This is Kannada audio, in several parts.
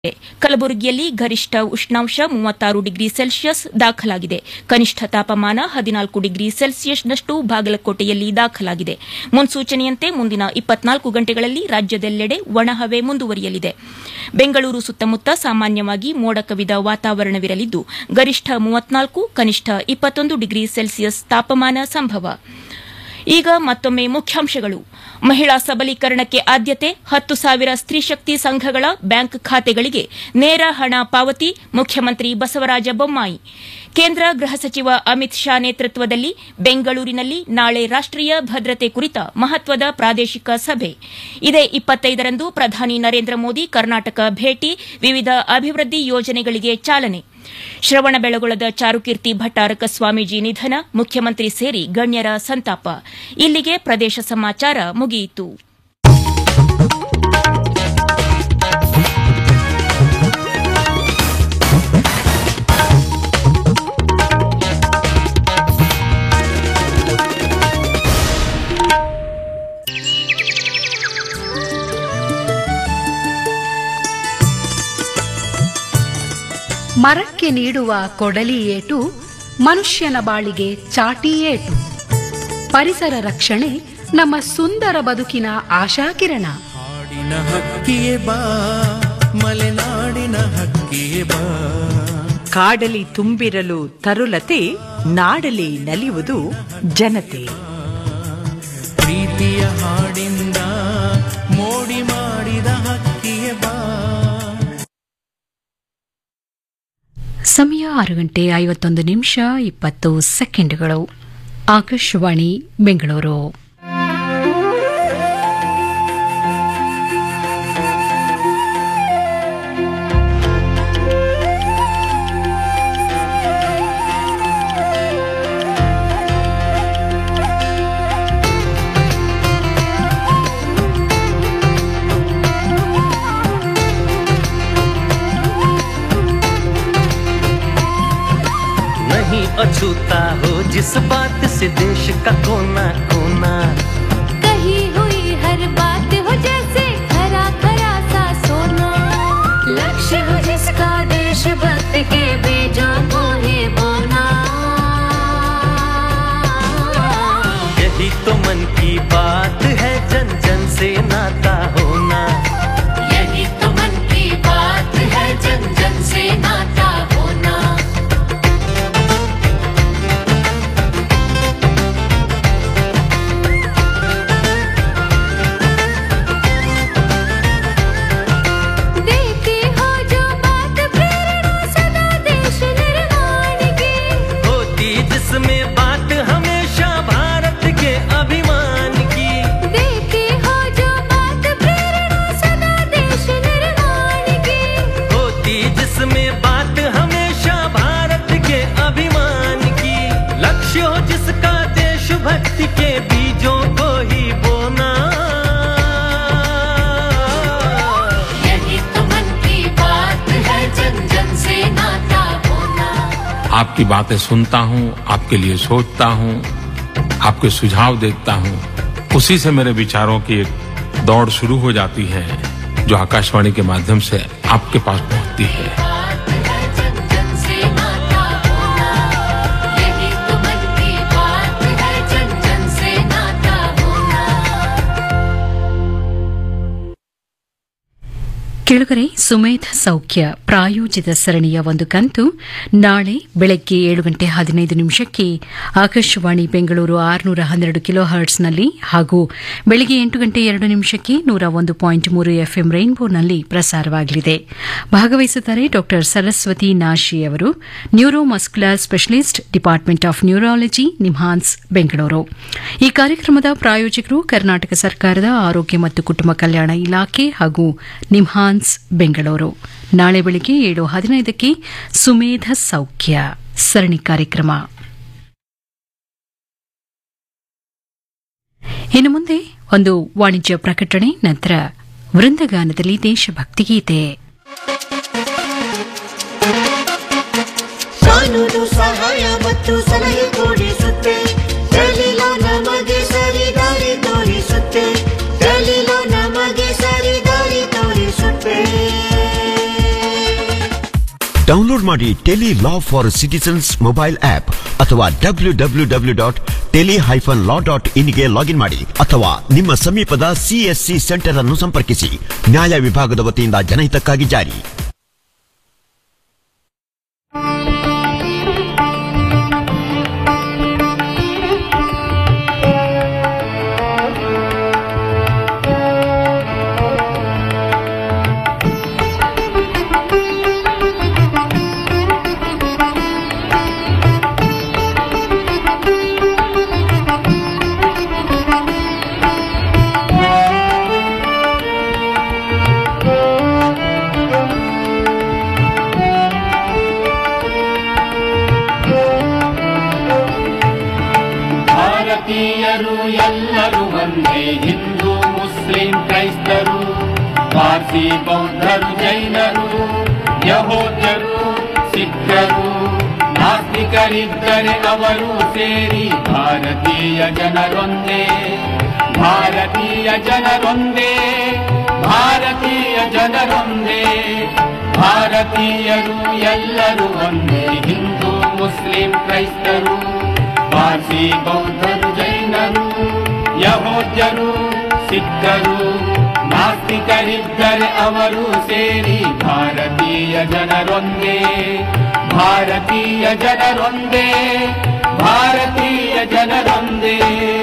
ಕಲಬುರಗಿಯಲ್ಲಿ ಗರಿಷ್ಠ ಉಷ್ಣಾಂಶ ಮೂವತ್ತಾರು ಡಿಗ್ರಿ ಸೆಲ್ಸಿಯಸ್ ದಾಖಲಾಗಿದೆ ಕನಿಷ್ಠ ತಾಪಮಾನ ಹದಿನಾಲ್ಕು ಡಿಗ್ರಿ ಸೆಲ್ಸಿಯಸ್ನಷ್ಟು ಬಾಗಲಕೋಟೆಯಲ್ಲಿ ದಾಖಲಾಗಿದೆ ಮುನ್ಸೂಚನೆಯಂತೆ ಮುಂದಿನ ಇಪ್ಪತ್ನಾಲ್ಕು ಗಂಟೆಗಳಲ್ಲಿ ರಾಜ್ಯದೆಲ್ಲೆಡೆ ಒಣಹವೆ ಮುಂದುವರಿಯಲಿದೆ ಬೆಂಗಳೂರು ಸುತ್ತಮುತ್ತ ಸಾಮಾನ್ಯವಾಗಿ ಮೋಡ ಕವಿದ ವಾತಾವರಣವಿರಲಿದ್ದು ಗರಿಷ್ಠ ಮೂವತ್ನಾಲ್ಕು ಕನಿಷ್ಠ ಇಪ್ಪತ್ತೊಂದು ಡಿಗ್ರಿ ಸೆಲ್ಸಿಯಸ್ ತಾಪಮಾನ ಸಂಭವ ಈಗ ಮತ್ತೊಮ್ಮೆ ಮುಖ್ಯಾಂಶಗಳು ಮಹಿಳಾ ಸಬಲೀಕರಣಕ್ಕೆ ಆದ್ಯತೆ ಹತ್ತು ಸಾವಿರ ಸ್ತ್ರೀಶಕ್ತಿ ಸಂಘಗಳ ಬ್ಯಾಂಕ್ ಖಾತೆಗಳಿಗೆ ನೇರ ಹಣ ಪಾವತಿ ಮುಖ್ಯಮಂತ್ರಿ ಬಸವರಾಜ ಬೊಮ್ಮಾಯಿ ಕೇಂದ್ರ ಗೃಹ ಸಚಿವ ಅಮಿತ್ ಶಾ ನೇತೃತ್ವದಲ್ಲಿ ಬೆಂಗಳೂರಿನಲ್ಲಿ ನಾಳೆ ರಾಷ್ಟೀಯ ಭದ್ರತೆ ಕುರಿತ ಮಹತ್ವದ ಪ್ರಾದೇಶಿಕ ಸಭೆ ಇದೇ ಇಪ್ಪತ್ತೈದರಂದು ಪ್ರಧಾನಿ ನರೇಂದ್ರ ಮೋದಿ ಕರ್ನಾಟಕ ಭೇಟಿ ವಿವಿಧ ಅಭಿವೃದ್ಧಿ ಯೋಜನೆಗಳಿಗೆ ಚಾಲನೆ ಶ್ರವಣಬೆಳಗೊಳದ ಚಾರುಕೀರ್ತಿ ಭಟ್ಟಾರಕ ಸ್ವಾಮೀಜಿ ನಿಧನ ಮುಖ್ಯಮಂತ್ರಿ ಸೇರಿ ಗಣ್ಯರ ಸಂತಾಪ ಇಲ್ಲಿಗೆ ಪ್ರದೇಶ ಸಮಾಚಾರ ಮುಗಿಯಿತು ಮರಕ್ಕೆ ನೀಡುವ ಕೊಡಲಿ ಏಟು ಮನುಷ್ಯನ ಬಾಳಿಗೆ ಚಾಟಿ ಏಟು ಪರಿಸರ ರಕ್ಷಣೆ ನಮ್ಮ ಸುಂದರ ಬದುಕಿನ ಆಶಾಕಿರಣ ಹಾಡಿನ ಹಕ್ಕಿಯೇ ಬಾ ಮಲೆನಾಡಿನ ಹಕ್ಕಿಯೇ ಬಾ ಕಾಡಲಿ ತುಂಬಿರಲು ತರುಲತೆ ನಾಡಲಿ ನಲಿಯುವುದು ಜನತೆ ಪ್ರೀತಿಯ ಹಾಡಿಂದ ಮೋಡಿ ಮಾಡಿದ ಹಕ್ಕಿಯೇ ಬಾ ಸಮಯ ಆರು ಗಂಟೆ ಐವತ್ತೊಂದು ನಿಮಿಷ ಇಪ್ಪತ್ತು ಸೆಕೆಂಡ್ಗಳು ಆಕಾಶವಾಣಿ ಬೆಂಗಳೂರು नहीं अछूता हो जिस बात से देश का कोना कोना कही हुई हर बात हो जैसे खरा खरा सा सोना लक्ष्य हो जिसका देशभक्त के बीजों को ही बोना यही तो मन की बात है जन जन से नाता होना यही तो मन की बात है जन जन से नाता होना देती हो जो बात प्रेरणा सदा देश निर्माण की होती जिसमें बात हमेशा भारत के अभिमान की देती हो जो बात प्रेरणा सदा देश निर्माण की होती जिसमें बात हमेशा भारत के अभिमान की लक्ष्य हो जिसका देशभक्ति के बीजों को ही बोना यही तो मन की बात है जन जन से नाता होना आपकी बातें सुनता हूँ आपके लिए सोचता हूँ आपके सुझाव देखता हूँ उसी से मेरे विचारों की एक दौड़ शुरू हो जाती है जो आकाशवाणी के माध्यम से आपके पास पहुँचती है बात है जन जन से नाता होना यही तो मन की बात है जन जन से नाता होना ಕೆಳಗರೆ ಸುಮೇಧ ಸೌಖ್ಯ ಪ್ರಾಯೋಜಿತ ಸರಣಿಯ ಒಂದು ಕಂತು ನಾಳೆ ಬೆಳಗ್ಗೆ ಏಳು ಗಂಟೆ ಹದಿನೈದು ನಿಮಿಷಕ್ಕೆ ಆಕಾಶವಾಣಿ ಬೆಂಗಳೂರು ಆರುನೂರ ಹನ್ನೆರಡು ಕಿಲೋ ಹರ್ಟ್ಸ್ನಲ್ಲಿ ಹಾಗೂ ಬೆಳಗ್ಗೆ ಎಂಟು ಗಂಟೆ ಎರಡು ನಿಮಿಷಕ್ಕೆ ನೂರ ಒಂದು ಪಾಯಿಂಟ್ ಮೂರು ಎಫ್ಎಂ ರೈನ್ಬೋನಲ್ಲಿ ಪ್ರಸಾರವಾಗಲಿದೆ ಭಾಗವಹಿಸುತ್ತಾರೆ ಡಾ ಸರಸ್ವತಿ ನಾಶಿ ಅವರು neuro muscular specialist department of neurology NIMHANS Bengaluru ಈ ಕಾರ್ಯಕ್ರಮದ ಪ್ರಾಯೋಜಕರು ಕರ್ನಾಟಕ ಸರ್ಕಾರದ ಆರೋಗ್ಯ ಮತ್ತು ಕುಟುಂಬ ಕಲ್ಯಾಣ ಇಲಾಖೆ ಹಾಗೂ ನಿಮ್ಹಾನ್ಸ್ ಬೆಂಗಳೂರು ನಾಳೆ ಬೆಳಗ್ಗೆ ಏಳು ಹದಿನೈದಕ್ಕೆ ಸುಮೇಧ ಸೌಖ್ಯ ಸರಣಿ ಕಾರ್ಯಕ್ರಮ ಇನ್ನು ಮುಂದೆ ಒಂದು ವಾಣಿಜ್ಯ ಪ್ರಕಟಣೆ ನಂತರ ವೃಂದಗಾನದಲ್ಲಿ ದೇಶಭಕ್ತಿ ಗೀತೆ ಕಾನೂನು ಸಹಾಯ ಮತ್ತು ಸಲಹೆ ಕೊಡಿಸುತ್ತೆ ದಲಿಲ ನಮಗೆ ಸರಿ ದಾರಿ ತೋರಿಸುತ್ತೆ ದಲಿಲ ನಮಗೆ ಸರಿ ದಾರಿ ತೋರಿಸುತ್ತೆ ಡೌನ್ಲೋಡ್ ಮಾಡಿ tele law for citizens mobile app ಅಥವಾ W W W dot tele hyphen law dot ಇನ್ಗೆ ಲಾಗಿನ್ ಮಾಡಿ ಅಥವಾ ನಿಮ್ಮ ಸಮೀಪದ ಸಿಎಸ್ಸಿ ಸೆಂಟರ್ ಅನ್ನು ಸಂಪರ್ಕಿಸಿ ನ್ಯಾಯ ವಿಭಾಗದ ವತಿಯಿಂದ ಜನಹಿತಕ್ಕಾಗಿ ಜಾರಿ ಭಾರತೀಯರು ಎಲ್ಲರೂ ಒಂದೇ ಹಿಂದೂ ಮುಸ್ಲಿಂ ಕ್ರೈಸ್ತರು ಪಾರ್ಸಿ ಬೌದ್ಧರು ಜೈನರು ಯಹೋದ್ಯರು ಸಿಖ್ಖರು ನಾಸ್ತಿಕರಿದ್ದರೆ ಅವರು ಸೇರಿ ಭಾರತೀಯ ಜನರೊಂದೇ ಭಾರತೀಯ ಜನರೊಂದೇ ಭಾರತೀಯ ಜನರೊಂದೇ ಭಾರತೀಯರು ಎಲ್ಲರೂ ಒಂದೇ ಹಿಂದೂ ಮುಸ್ಲಿಂ ಕ್ರೈಸ್ತರು ಪಾರ್ಸಿ ಬೌದ್ಧರು ಜೈನರು ಯಹೋದ್ಯರು ಸಿಖ್ಖರು ನಾಸ್ತಿಕರಿದ್ದರೆ ಅವರು ಸೇರಿ ಭಾರತೀಯ ಜನರೊಂದೇ ಭಾರತೀಯ ಜನರೊಂದೇ ಭಾರತೀಯ ಜನರೊಂದೇ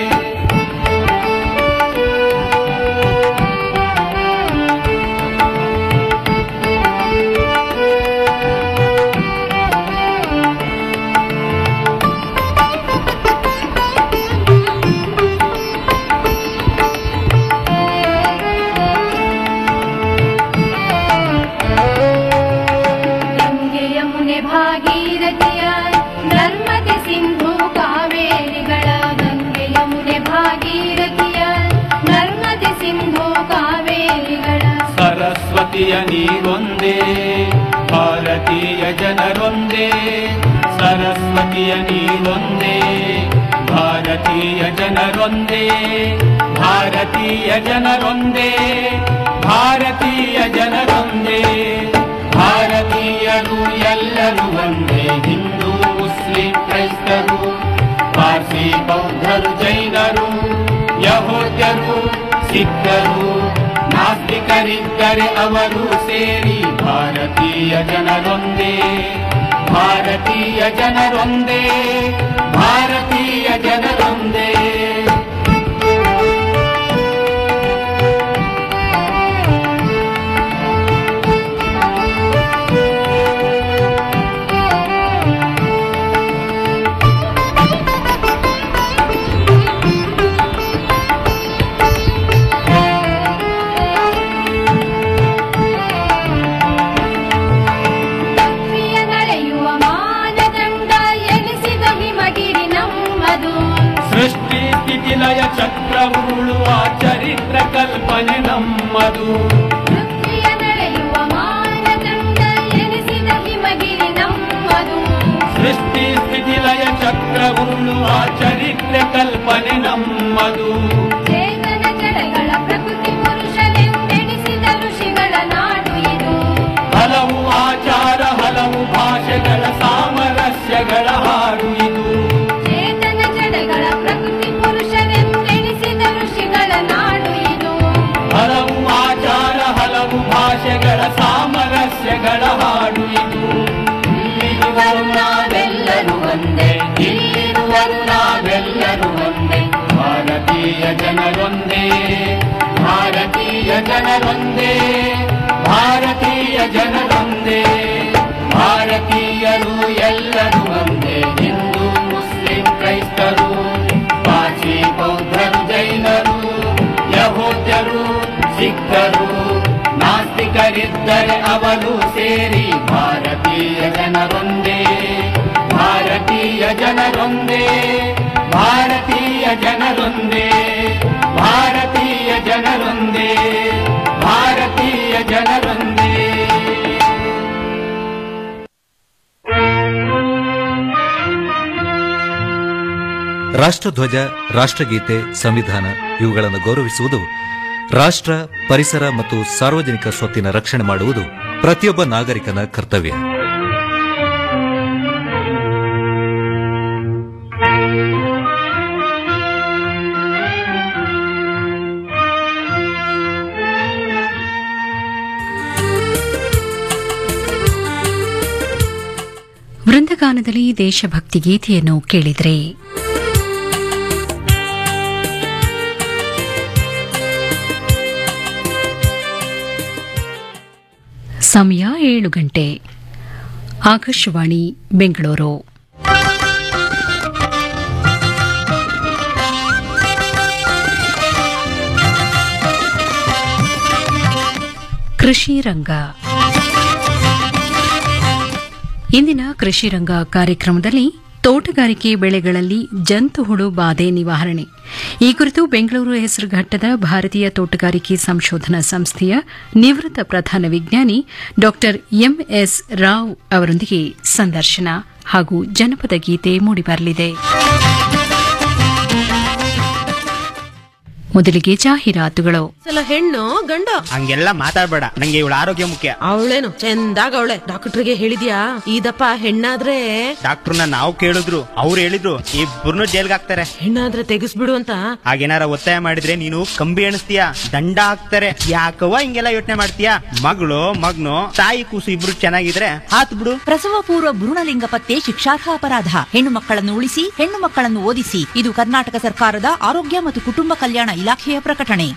ಗಂಗೆ ಯಮುನೆ ಭಾಗೀರಥಿಯ ನರ್ಮದೆ ಸಿಂಧು ಕಾವೇರಿಗಳ ಗಂಗೆ ಯಮುನೆ ಭಾಗೀರಥಿಯ ನರ್ಮದೆ ಸಿಂಧು ಕಾವೇರಿಗಳ ಸರಸ್ವತಿಯ ನೀರೊಂದೇ ಭಾರತೀಯ ಜನರೊಂದೇ ಸರಸ್ವತಿಯ ನೀರೊಂದೇ ಭಾರತೀಯ ಜನರೊಂದೇ ಭಾರತೀಯ ಜನರೊಂದೇ ಭಾರತೀಯ ಜನರೊಂದೇ ಭಾರತೀಯರು ಎಲ್ಲರೂ ಒಂದೇ ಹಿಂದೂ ಮುಸ್ಲಿಂ ಕ್ರೈಸ್ತರು ಪಾರ್ಸಿ ಬೌದ್ಧರು ಜೈನರು ಯಹೋದ್ಯರು ಸಿಖ್ಖರು ನಾಸ್ತಿಕರಿದ್ದರೆ ಅವರು ಸೇರಿ ಭಾರತೀಯ ಜನರೊಂದೇ ಭಾರತೀಯ ಜನರೊಂದೇ ಭಾರತೀಯ ಜನರೊಂದೇ ಪ್ರಿಯ ನಡೆಯುವ ಮಾನದಂಡ ಎನಿಸಿದ ಹಿಮಗಿರಿ ನಮ್ಮದು ಸೃಷ್ಟಿ ಸ್ಥಿತಿ ಲಯ ಚಕ್ರವುಳುವ ಚರಿತ್ರ ಕಲ್ಪನೆ ನಮ್ಮದು ಪ್ರಿಯ ನಡೆಯುವ ಮಾನದಂಡ ಎನಿಸಿದ ಹಿಮಗಿರಿ ನಮ್ಮದು ಸೃಷ್ಟಿ ಸ್ಥಿತಿ ಲಯ ಚಕ್ರವುಳುವ ಚರಿತ್ರ ಕಲ್ಪನೆ ನಮ್ಮದು ಚೇತನ ಜಡಗಳ ಪ್ರಕೃತಿ ಪುರುಷನೆಂದೆಣಿಸಿದ ಋಷಿಗಳ ನಾಡು ಇದು ಹಲವು ಆಚಾರ ಹಲವು ಭಾಷೆಗಳ ಸಾಮರಸ್ಯಗಳ ಹಾಡು ಇದು ಚೇತನ ಜಡಗಳ ಪ್ರಕೃತಿ ಪುರುಷನೆಂದೆಣಿಸಿದ ಋಷಿಗಳ ನಾಡು ಇದು ಹಲವು ಆಚಾರ ಹಲವು ಭಾಷೆಗಳ ಸಾಮರಸ್ಯಗಳ ಹಾಡು ಇದು ಇಲ್ಲಿರುವರು ನಾವೆಲ್ಲರೂ ಒಂದೇ ಇಲ್ಲಿರುವರು ನಾವೆಲ್ಲರೂ ಒಂದೇ ಭಾರತೀಯ ಜನರೊಂದೇ ಭಾರತೀಯ ಜನರೊಂದೇ ಭಾರತೀಯ ಜನರೊಂದೇ ಭಾರತೀಯರು ಎಲ್ಲರೂ ಒಂದೇ ಹಿಂದೂ ಮುಸ್ಲಿಂ ಕ್ರೈಸ್ತರು ಪಾಚಿ ಬೌದ್ಧರು ಜೈನರು ಯಹೋದ್ಯರು ಸಿಖ್ಖರು ನಾಸ್ತಿಕರಿದ್ದರೆ ಅವರು ಸೇರಿ ಭಾರತೀಯ ಜನರೊಂದೇ ಭಾರತೀಯ ಜನರೊಂದೇ ಭಾರತೀಯ ಜನರೊಂದೇ ಭಾರತೀಯ ಜನರೊಂದೇ ಭಾರತೀಯ ಜನರೊಂದೇ ರಾಷ್ಟ್ರಧ್ವಜ ರಾಷ್ಟ್ರಗೀತೆ ಸಂವಿಧಾನ ಇವುಗಳನ್ನು ಗೌರವಿಸುವುದು ರಾಷ್ಟ್ರ ಪರಿಸರ ಮತ್ತು ಸಾರ್ವಜನಿಕ ಸ್ವತ್ತಿನ ರಕ್ಷಣೆ ಮಾಡುವುದು ಪ್ರತಿಯೊಬ್ಬ ನಾಗರಿಕನ ಕರ್ತವ್ಯ ವೃಂದಗಾನದಲ್ಲಿ ದೇಶಭಕ್ತಿ ಗೀತೆಯನ್ನು ಕೇಳಿದ್ರೆ ಸಮಯ ಏಳು ಗಂಟೆ ಆಕಾಶವಾಣಿ ಬೆಂಗಳೂರು ಕೃಷಿ ರಂಗ ಇಂದಿನ ಕೃಷಿ ರಂಗ ಕಾರ್ಯಕ್ರಮದಲ್ಲಿ ತೋಟಗಾರಿಕೆ ಬೆಳೆಗಳಲ್ಲಿ ಜಂತುಹುಳು ಬಾಧೆ ನಿವಾರಣೆ ಈ ಕುರಿತು ಬೆಂಗಳೂರು ಹೆಸರುಘಟ್ಟದ ಭಾರತೀಯ ತೋಟಗಾರಿಕೆ ಸಂಶೋಧನಾ ಸಂಸ್ಥೆಯ ನಿವೃತ್ತ ಪ್ರಧಾನ ವಿಜ್ಞಾನಿ ಡಾ ಎಂಎಸ್ ರಾವ್ ಅವರೊಂದಿಗೆ ಸಂದರ್ಶನ ಹಾಗೂ ಜನಪದ ಗೀತೆ ಮೂಡಿಬರಲಿದೆ ಮೊದಲಿಗೆ ಜಾಹೀರಾತುಗಳು ಸಲ ಹೆಣ್ಣು ಗಂಡು ಹಂಗೆಲ್ಲ ಮಾತಾಡ್ಬೇಡ ನಂಗೆ ಇವಳ ಆರೋಗ್ಯ ಮುಖ್ಯ ಅವಳೇನು ಚಂದಾಗ ಅವಳೆ ಡಾಕ್ಟರ್ಗೆ ಹೇಳಿದ್ಯಾ ಇದಪ್ಪ ಹೆಣ್ಣಾದ್ರೆ ಡಾಕ್ಟರ್ನ ನಾವು ಕೇಳಿದ್ರು ಅವ್ರು ಹೇಳಿದ್ರು ಇಬ್ಬರನ್ನು ಜೈಲ್ಗೆ ಹಾಕ್ತಾರೆ ಹೆಣ್ಣಾದ್ರೆ ತೆಗಿಸ್ಬಿಡು ಅಂತ ಹಾಗೇನಾರ ಒತ್ತಾಯ ಮಾಡಿದ್ರೆ ನೀನು ಕಂಬಿ ಎಣಿಸ್ತೀಯ ದಂಡ ಹಾಕ್ತಾರೆ ಯಾಕವ್ವ ಹಿಂಗೆಲ್ಲ ಯೋಚನೆ ಮಾಡ್ತೀಯ ಮಗಳು ಮಗ್ನು ತಾಯಿ ಕೂಸು ಇಬ್ರು ಚೆನ್ನಾಗಿದ್ರೆ ಹಾತ್ ಬಿಡು ಪ್ರಸವ ಪೂರ್ವ ಭ್ರೂಣಲಿಂಗ ಪತ್ತೆ ಶಿಕ್ಷಾರ್ಹ ಅಪರಾಧ ಹೆಣ್ಣು ಮಕ್ಕಳನ್ನು ಉಳಿಸಿ ಹೆಣ್ಣು ಮಕ್ಕಳನ್ನು ಓದಿಸಿ ಇದು ಕರ್ನಾಟಕ ಸರ್ಕಾರದ ಆರೋಗ್ಯ ಮತ್ತು ಕುಟುಂಬ ಕಲ್ಯಾಣ ಇಲಾಖೆಯ ಪ್ರಕಟಣೆ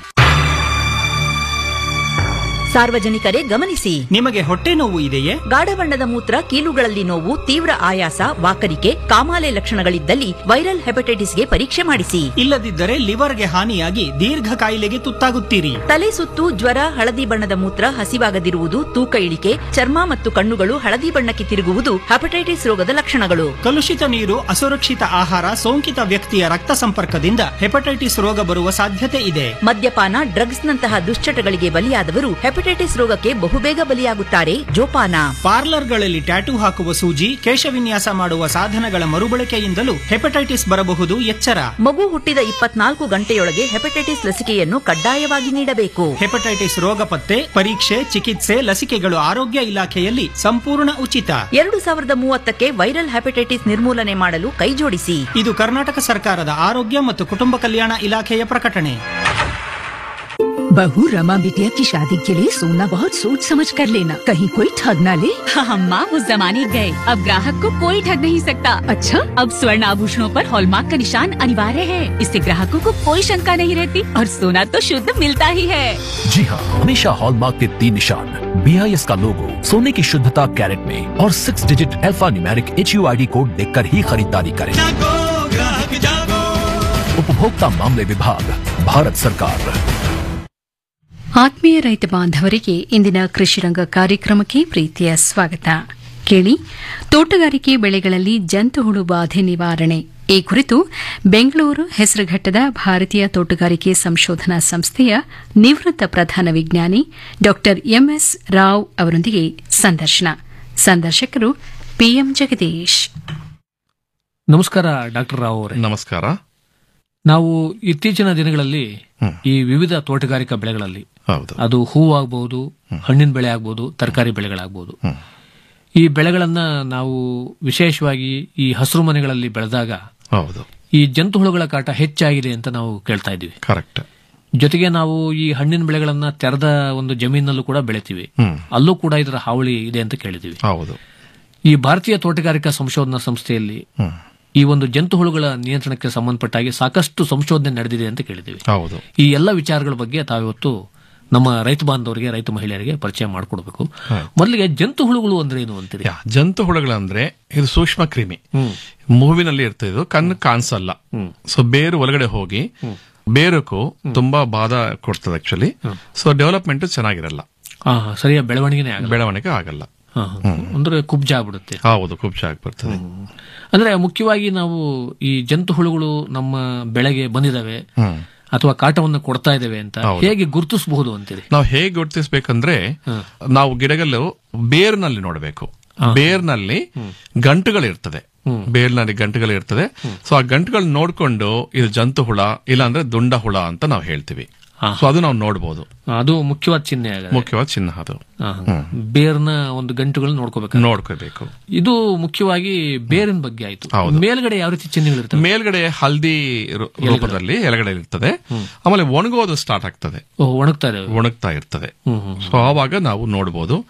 ಸಾರ್ವಜನಿಕರೇ ಗಮನಿಸಿ ನಿಮಗೆ ಹೊಟ್ಟೆ ನೋವು ಇದೆಯೇ ಗಾಢ ಬಣ್ಣದ ಮೂತ್ರ ಕೀಲುಗಳಲ್ಲಿ ನೋವು ತೀವ್ರ ಆಯಾಸ ವಾಕರಿಕೆ ಕಾಮಾಲೆ ಲಕ್ಷಣಗಳಿದ್ದಲ್ಲಿ ವೈರಲ್ ಹೆಪಟೈಟಿಸ್ಗೆ ಪರೀಕ್ಷೆ ಮಾಡಿಸಿ ಇಲ್ಲದಿದ್ದರೆ ಲಿವರ್ಗೆ ಹಾನಿಯಾಗಿ ದೀರ್ಘ ಕಾಯಿಲೆಗೆ ತುತ್ತಾಗುತ್ತೀರಿ ತಲೆ ಸುತ್ತು ಜ್ವರ ಹಳದಿ ಬಣ್ಣದ ಮೂತ್ರ ಹಸಿವಾಗದಿರುವುದು ತೂಕ ಇಳಿಕೆ ಚರ್ಮ ಮತ್ತು ಕಣ್ಣುಗಳು ಹಳದಿ ಬಣ್ಣಕ್ಕೆ ತಿರುಗುವುದು ಹೆಪಟೈಟಿಸ್ ರೋಗದ ಲಕ್ಷಣಗಳು ಕಲುಷಿತ ನೀರು ಅಸುರಕ್ಷಿತ ಆಹಾರ ಸೋಂಕಿತ ವ್ಯಕ್ತಿಯ ರಕ್ತ ಸಂಪರ್ಕದಿಂದ ಹೆಪಟೈಟಿಸ್ ರೋಗ ಬರುವ ಸಾಧ್ಯತೆ ಇದೆ ಮದ್ಯಪಾನ ಡ್ರಗ್ಸ್ ನಂತಹ ದುಶ್ಚಟಗಳಿಗೆ ಬಲಿಯಾದವರು ಹೆಪಟೈಟಿಸ್ ರೋಗಕ್ಕೆ ಬಹುಬೇಗ ಬಲಿಯಾಗುತ್ತಾರೆ ಜೋಪಾನ ಪಾರ್ಲರ್ಗಳಲ್ಲಿ ಟ್ಯಾಟೂ ಹಾಕುವ ಸೂಜಿ ಕೇಶವಿನ್ಯಾಸ ಮಾಡುವ ಸಾಧನಗಳ ಮರುಬಳಕೆಯಿಂದಲೂ ಹೆಪಟೈಟಿಸ್ ಬರಬಹುದು ಎಚ್ಚರ ಮಗು ಹುಟ್ಟಿದ ಇಪ್ಪತ್ನಾಲ್ಕು ಗಂಟೆಯೊಳಗೆ ಹೆಪಟೈಟಿಸ್ ಲಸಿಕೆಯನ್ನು ಕಡ್ಡಾಯವಾಗಿ ನೀಡಬೇಕು ಹೆಪಟೈಟಿಸ್ ರೋಗ ಪತ್ತೆ ಪರೀಕ್ಷೆ ಚಿಕಿತ್ಸೆ ಲಸಿಕೆಗಳು ಆರೋಗ್ಯ ಇಲಾಖೆಯಲ್ಲಿ ಸಂಪೂರ್ಣ ಉಚಿತ ಎರಡು ಸಾವಿರದ ಮೂವತ್ತಕ್ಕೆ ವೈರಲ್ ಹೆಪಟೈಟಿಸ್ ನಿರ್ಮೂಲನೆ ಮಾಡಲು ಕೈಜೋಡಿಸಿ ಇದು ಕರ್ನಾಟಕ ಸರ್ಕಾರದ ಆರೋಗ್ಯ ಮತ್ತು ಕುಟುಂಬ ಕಲ್ಯಾಣ ಇಲಾಖೆಯ ಪ್ರಕಟಣೆ बहू रमा बिटिया की शादी के लिए सोना बहुत सोच समझ कर लेना कहीं कोई ठग ना ले हम माँ उस जमाने गए अब ग्राहक को कोई ठग नहीं सकता अच्छा अब स्वर्ण आभूषणों पर हॉलमार्क का निशान अनिवार्य है इससे ग्राहकों को कोई शंका नहीं रहती और सोना तो शुद्ध मिलता ही है जी हाँ हमेशा हॉलमार्क के तीन निशान बी आई एस का लोगो सोने की शुद्धता कैरेट में और six digit alpha numeric H U I D code देख कर ही खरीदारी करें उपभोक्ता मामले विभाग भारत सरकार ಆತ್ಮೀಯ ರೈತ ಬಾಂಧವರಿಗೆ ಇಂದಿನ ಕೃಷಿರಂಗ ಕಾರ್ಯಕ್ರಮಕ್ಕೆ ಪ್ರೀತಿಯ ಸ್ವಾಗತ ಕೇಳಿ ತೋಟಗಾರಿಕೆ ಬೆಳೆಗಳಲ್ಲಿ ಜಂತುಹುಳು ಬಾಧೆ ನಿವಾರಣೆ ಈ ಕುರಿತು ಬೆಂಗಳೂರು ಹೆಸರುಘಟ್ಟದ ಭಾರತೀಯ ತೋಟಗಾರಿಕೆ ಸಂಶೋಧನಾ ಸಂಸ್ಥೆಯ ನಿವೃತ್ತ ಪ್ರಧಾನ ವಿಜ್ಞಾನಿ ಡಾ ಎಂಎಸ್ ರಾವ್ ಅವರೊಂದಿಗೆ ಸಂದರ್ಶನ ಸಂದರ್ಶಕರು ಪಿಎಂ ಜಗದೀಶ್ ನಮಸ್ಕಾರ ಡಾಕ್ಟರ್ ರಾವ್ ಅವರೇ ನಮಸ್ಕಾರ ನಾವು ಇತ್ತೀಚಿನ ದಿನಗಳಲ್ಲಿ ಈ ವಿವಿಧ ತೋಟಗಾರಿಕಾ ಬೆಳೆಗಳಲ್ಲಿ ಹೌದು ಅದು ಹೂವು ಆಗ್ಬಹುದು ಹಣ್ಣಿನ ಬೆಳೆ ಆಗ್ಬಹುದು ತರಕಾರಿ ಬೆಳೆಗಳಾಗ್ಬಹುದು ಈ ಬೆಳೆಗಳನ್ನ ನಾವು ವಿಶೇಷವಾಗಿ ಈ ಹಸಿರು ಮನೆಗಳಲ್ಲಿ ಬೆಳೆದಾಗ ಹೌದು ಈ ಜಂತುಹುಳುಗಳ ಕಾಟ ಹೆಚ್ಚಾಗಿದೆ ಅಂತ ನಾವು ಕೇಳ್ತಾ ಇದ್ದೀವಿ ಕರೆಕ್ಟ್ ಜೊತೆಗೆ ನಾವು ಈ ಹಣ್ಣಿನ ಬೆಳೆಗಳನ್ನ ತೆರೆದ ಒಂದು ಜಮೀನಲ್ಲೂ ಕೂಡ ಬೆಳಿತೀವಿ ಹ್ಮ್. ಅಲ್ಲೂ ಕೂಡ ಇದರ ಹಾವಳಿ ಇದೆ ಅಂತ ಕೇಳಿದ್ದೀವಿ ಹೌದು ಈ ಭಾರತೀಯ ತೋಟಗಾರಿಕಾ ಸಂಶೋಧನಾ ಸಂಸ್ಥೆಯಲ್ಲಿ ಹ್ಮ್. ಈ ಒಂದು ಜಂತುಹುಳುಗಳ ನಿಯಂತ್ರಣಕ್ಕೆ ಸಂಬಂಧಪಟ್ಟಾಗಿ ಸಾಕಷ್ಟು ಸಂಶೋಧನೆ ನಡೆದಿದೆ ಅಂತ ಕೇಳಿದ್ದೀವಿ ಹೌದು ಈ ಎಲ್ಲ ವಿಚಾರಗಳ ಬಗ್ಗೆ ತಾವಿವತ್ತು ನಮ್ಮ ರೈತ ಬಾಂಧವರಿಗೆ ರೈತ ಮಹಿಳೆಯರಿಗೆ ಪರಿಚಯ ಮಾಡಿಕೊಡ್ಬೇಕು ಮೊದಲಿಗೆ ಜಂತುಹುಳುಗಳು ಅಂದ್ರೆ ಏನು ಅಂತೀರಿ ಯಾ, ಜಂತು ಹುಳುಗಳಂದ್ರೆ ಇದು ಸೂಕ್ಷ್ಮ ಕ್ರಿಮಿ ಮೂವಿನಲ್ಲಿ ಇರ್ತದೆ ಇದು ಕಣ್ಣು ಕಾಣಿಸಲ್ಲ ಸೊ ಬೇರು ಒಳಗಡೆ ಹೋಗಿ ಬೇರಕ್ಕೂ ತುಂಬಾ ಬಾಧ ಕೊಡ್ತದೆ ಆಕ್ಚುಲಿ ಸೊ ಡೆವಲಪ್ಮೆಂಟ್ ಚೆನ್ನಾಗಿರಲ್ಲ ಆ, ಸರಿಯಾದ ಬೆಳವಣಿಗೆನೇ ಆಗಲ್ಲ ಬೆಳವಣಿಗೆ ಆಗಲ್ಲ ಹಾ, ಹಾ. ಅಂದ್ರೆ ಕುಬ್ಜ ಆಗ್ಬಿಡುತ್ತೆ ಹೌದು ಕುಬ್ಜ ಆಗಿ ಬರ್ತದೆ ಅಂದ್ರೆ ಮುಖ್ಯವಾಗಿ ನಾವು ಈ ಜಂತುಹುಳುಗಳು ನಮ್ಮ ಬೆಳೆಗೆ ಬಂದಿದಾವೆ ಹ್ಮ್. ಅಥವಾ ಕಾಟವನ್ನು ಕೊಡ್ತಾ ಇದಾವೆ ಅಂತ ಹೌದು. ಹೇಗೆ ಗುರುತಿಸಬಹುದು ಅಂತೀರಿ ನಾವು ಹೇಗೆ ಗುರುತಿಸಬೇಕಂದ್ರೆ ನಾವು ಗಿಡಗಳು ಬೇರ್ನಲ್ಲಿ ನೋಡಬೇಕು ಬೇರ್ನಲ್ಲಿ ಗಂಟುಗಳಿರ್ತದೆ ಬೇರ್ನಲ್ಲಿ ಗಂಟುಗಳಿರ್ತದೆ ಸೊ ಆ ಗಂಟುಗಳು ನೋಡ್ಕೊಂಡು ಇದು ಜಂತು ಹುಳ ಇಲ್ಲಾಂದ್ರೆ ದುಂಡ ಹುಳ ಅಂತ ನಾವು ಹೇಳ್ತೀವಿ ಸೊ ಅದು ನಾವು ನೋಡಬಹುದು ಅದು ಮುಖ್ಯವಾದ ಚಿಹ್ನೆ ಆಗಿದೆ ಮುಖ್ಯವಾದ ಚಿಹ್ನ ಅದು ಬೇರ್ನ ಒಂದು ಗಂಟುಗಳನ್ನ ನೋಡ್ಕೋಬೇಕು ನೋಡ್ಕೋಬೇಕು ಇದು ಮುಖ್ಯವಾಗಿ ಬೇರಿನ ಬಗ್ಗೆ ಆಯ್ತು ಹೌದು. ಮೇಲ್ಗಡೆ ಯಾವ ರೀತಿ ಚಿಹ್ನೆಗಳಿರ್ತವೆ ಮೇಲ್ಗಡೆ ಹಲ್ದಿ ರು- ರೂಪದಲ್ಲಿ ಎಲೆಗಡೆ ಇರ್ತದೆ ಆಮೇಲೆ ಒಣಗೋದು ಸ್ಟಾರ್ಟ್ ಆಗ್ತದೆ ಓ, ಒಣಗ್ತಾ ಇದಾವೆ ಒಣಗ್ತಾ ಇರ್ತದೆ ಸೊ ಆವಾಗ ನಾವು ನೋಡಬಹುದು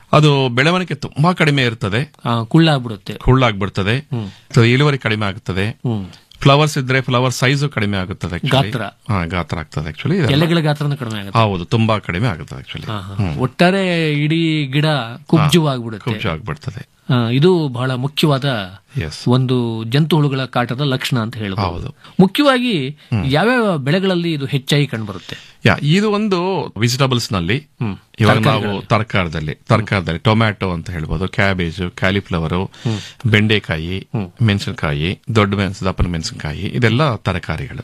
ಅದು ಬೆಳವಣಿಗೆ ತುಂಬಾ ಕಡಿಮೆ ಇರ್ತದೆ ಕುಳ್ಳಾಗ್ಬಿಡುತ್ತೆ ಕುಳ್ಳಾಗ್ಬಿಡ್ತದೆ ಸೊ ಇಳುವರಿ ಕಡಿಮೆ ಆಗುತ್ತದೆ ಫ್ಲವರ್ಸ್ ಇದ್ರೆ ಫ್ಲವರ್ ಸೈಜು ಕಡಿಮೆ ಆಗುತ್ತದೆ actually. ಗಾತ್ರ. ಹಾ, ಗಾತ್ರ ಆಗ್ತದೆ ಆಕ್ಚುಲಿ ಎಲೆಗಳ ಗಾತ್ರನ ಕಡಿಮೆ ಆಗುತ್ತೆ ಹೌದು ತುಂಬಾ ಕಡಿಮೆ ಆಗುತ್ತದೆ ಆಕ್ಚುಲಿ ಹಾ, ಹಾ. ಒಟ್ಟಾರೆ ಇಡೀ ಗಿಡ ಕುಬ್ಜವಾಗ್ಬಿಡುತ್ತೆ ಕುಬ್ಜವಾಗ್ಬಿಡ್ತದೆ ಆ, ಇದು ಬಹಳ ಮುಖ್ಯವಾದ Yes. ಒಂದು ಜಂತು ಹುಳುಗಳ ಕಾಟದ ಲಕ್ಷಣ ಅಂತ ಹೌದು. ಹೇಳ್ಬೋದು ಮುಖ್ಯವಾಗಿ ಯಾವ್ಯಾವ ಬೆಳೆಗಳಲ್ಲಿ ಇದು ಹೆಚ್ಚಾಗಿ ಕಂಡುಬರುತ್ತೆ ಯಾ ಇದು ಒಂದು ವೆಜಿಟಬಲ್ಸ್ ನಲ್ಲಿ ಇವಾಗ ನಾವು ತರಕಾರಿಗಳಲ್ಲಿ. ತರಕಾರದಲ್ಲಿ ತರಕಾರದಲ್ಲಿ ಟೊಮ್ಯಾಟೊ ಅಂತ ಹೇಳ್ಬೋದು ಕ್ಯಾಬೇಜ್ ಕ್ಯಾಲಿಫ್ಲವರ್ ಬೆಂಡೆಕಾಯಿ ಮೆಣಸಿನಕಾಯಿ ದೊಡ್ಡ ಮೆಣಸು ದಪ್ಪನ ಮೆಣಸಿನಕಾಯಿ ಇದೆಲ್ಲ ತರಕಾರಿಗಳು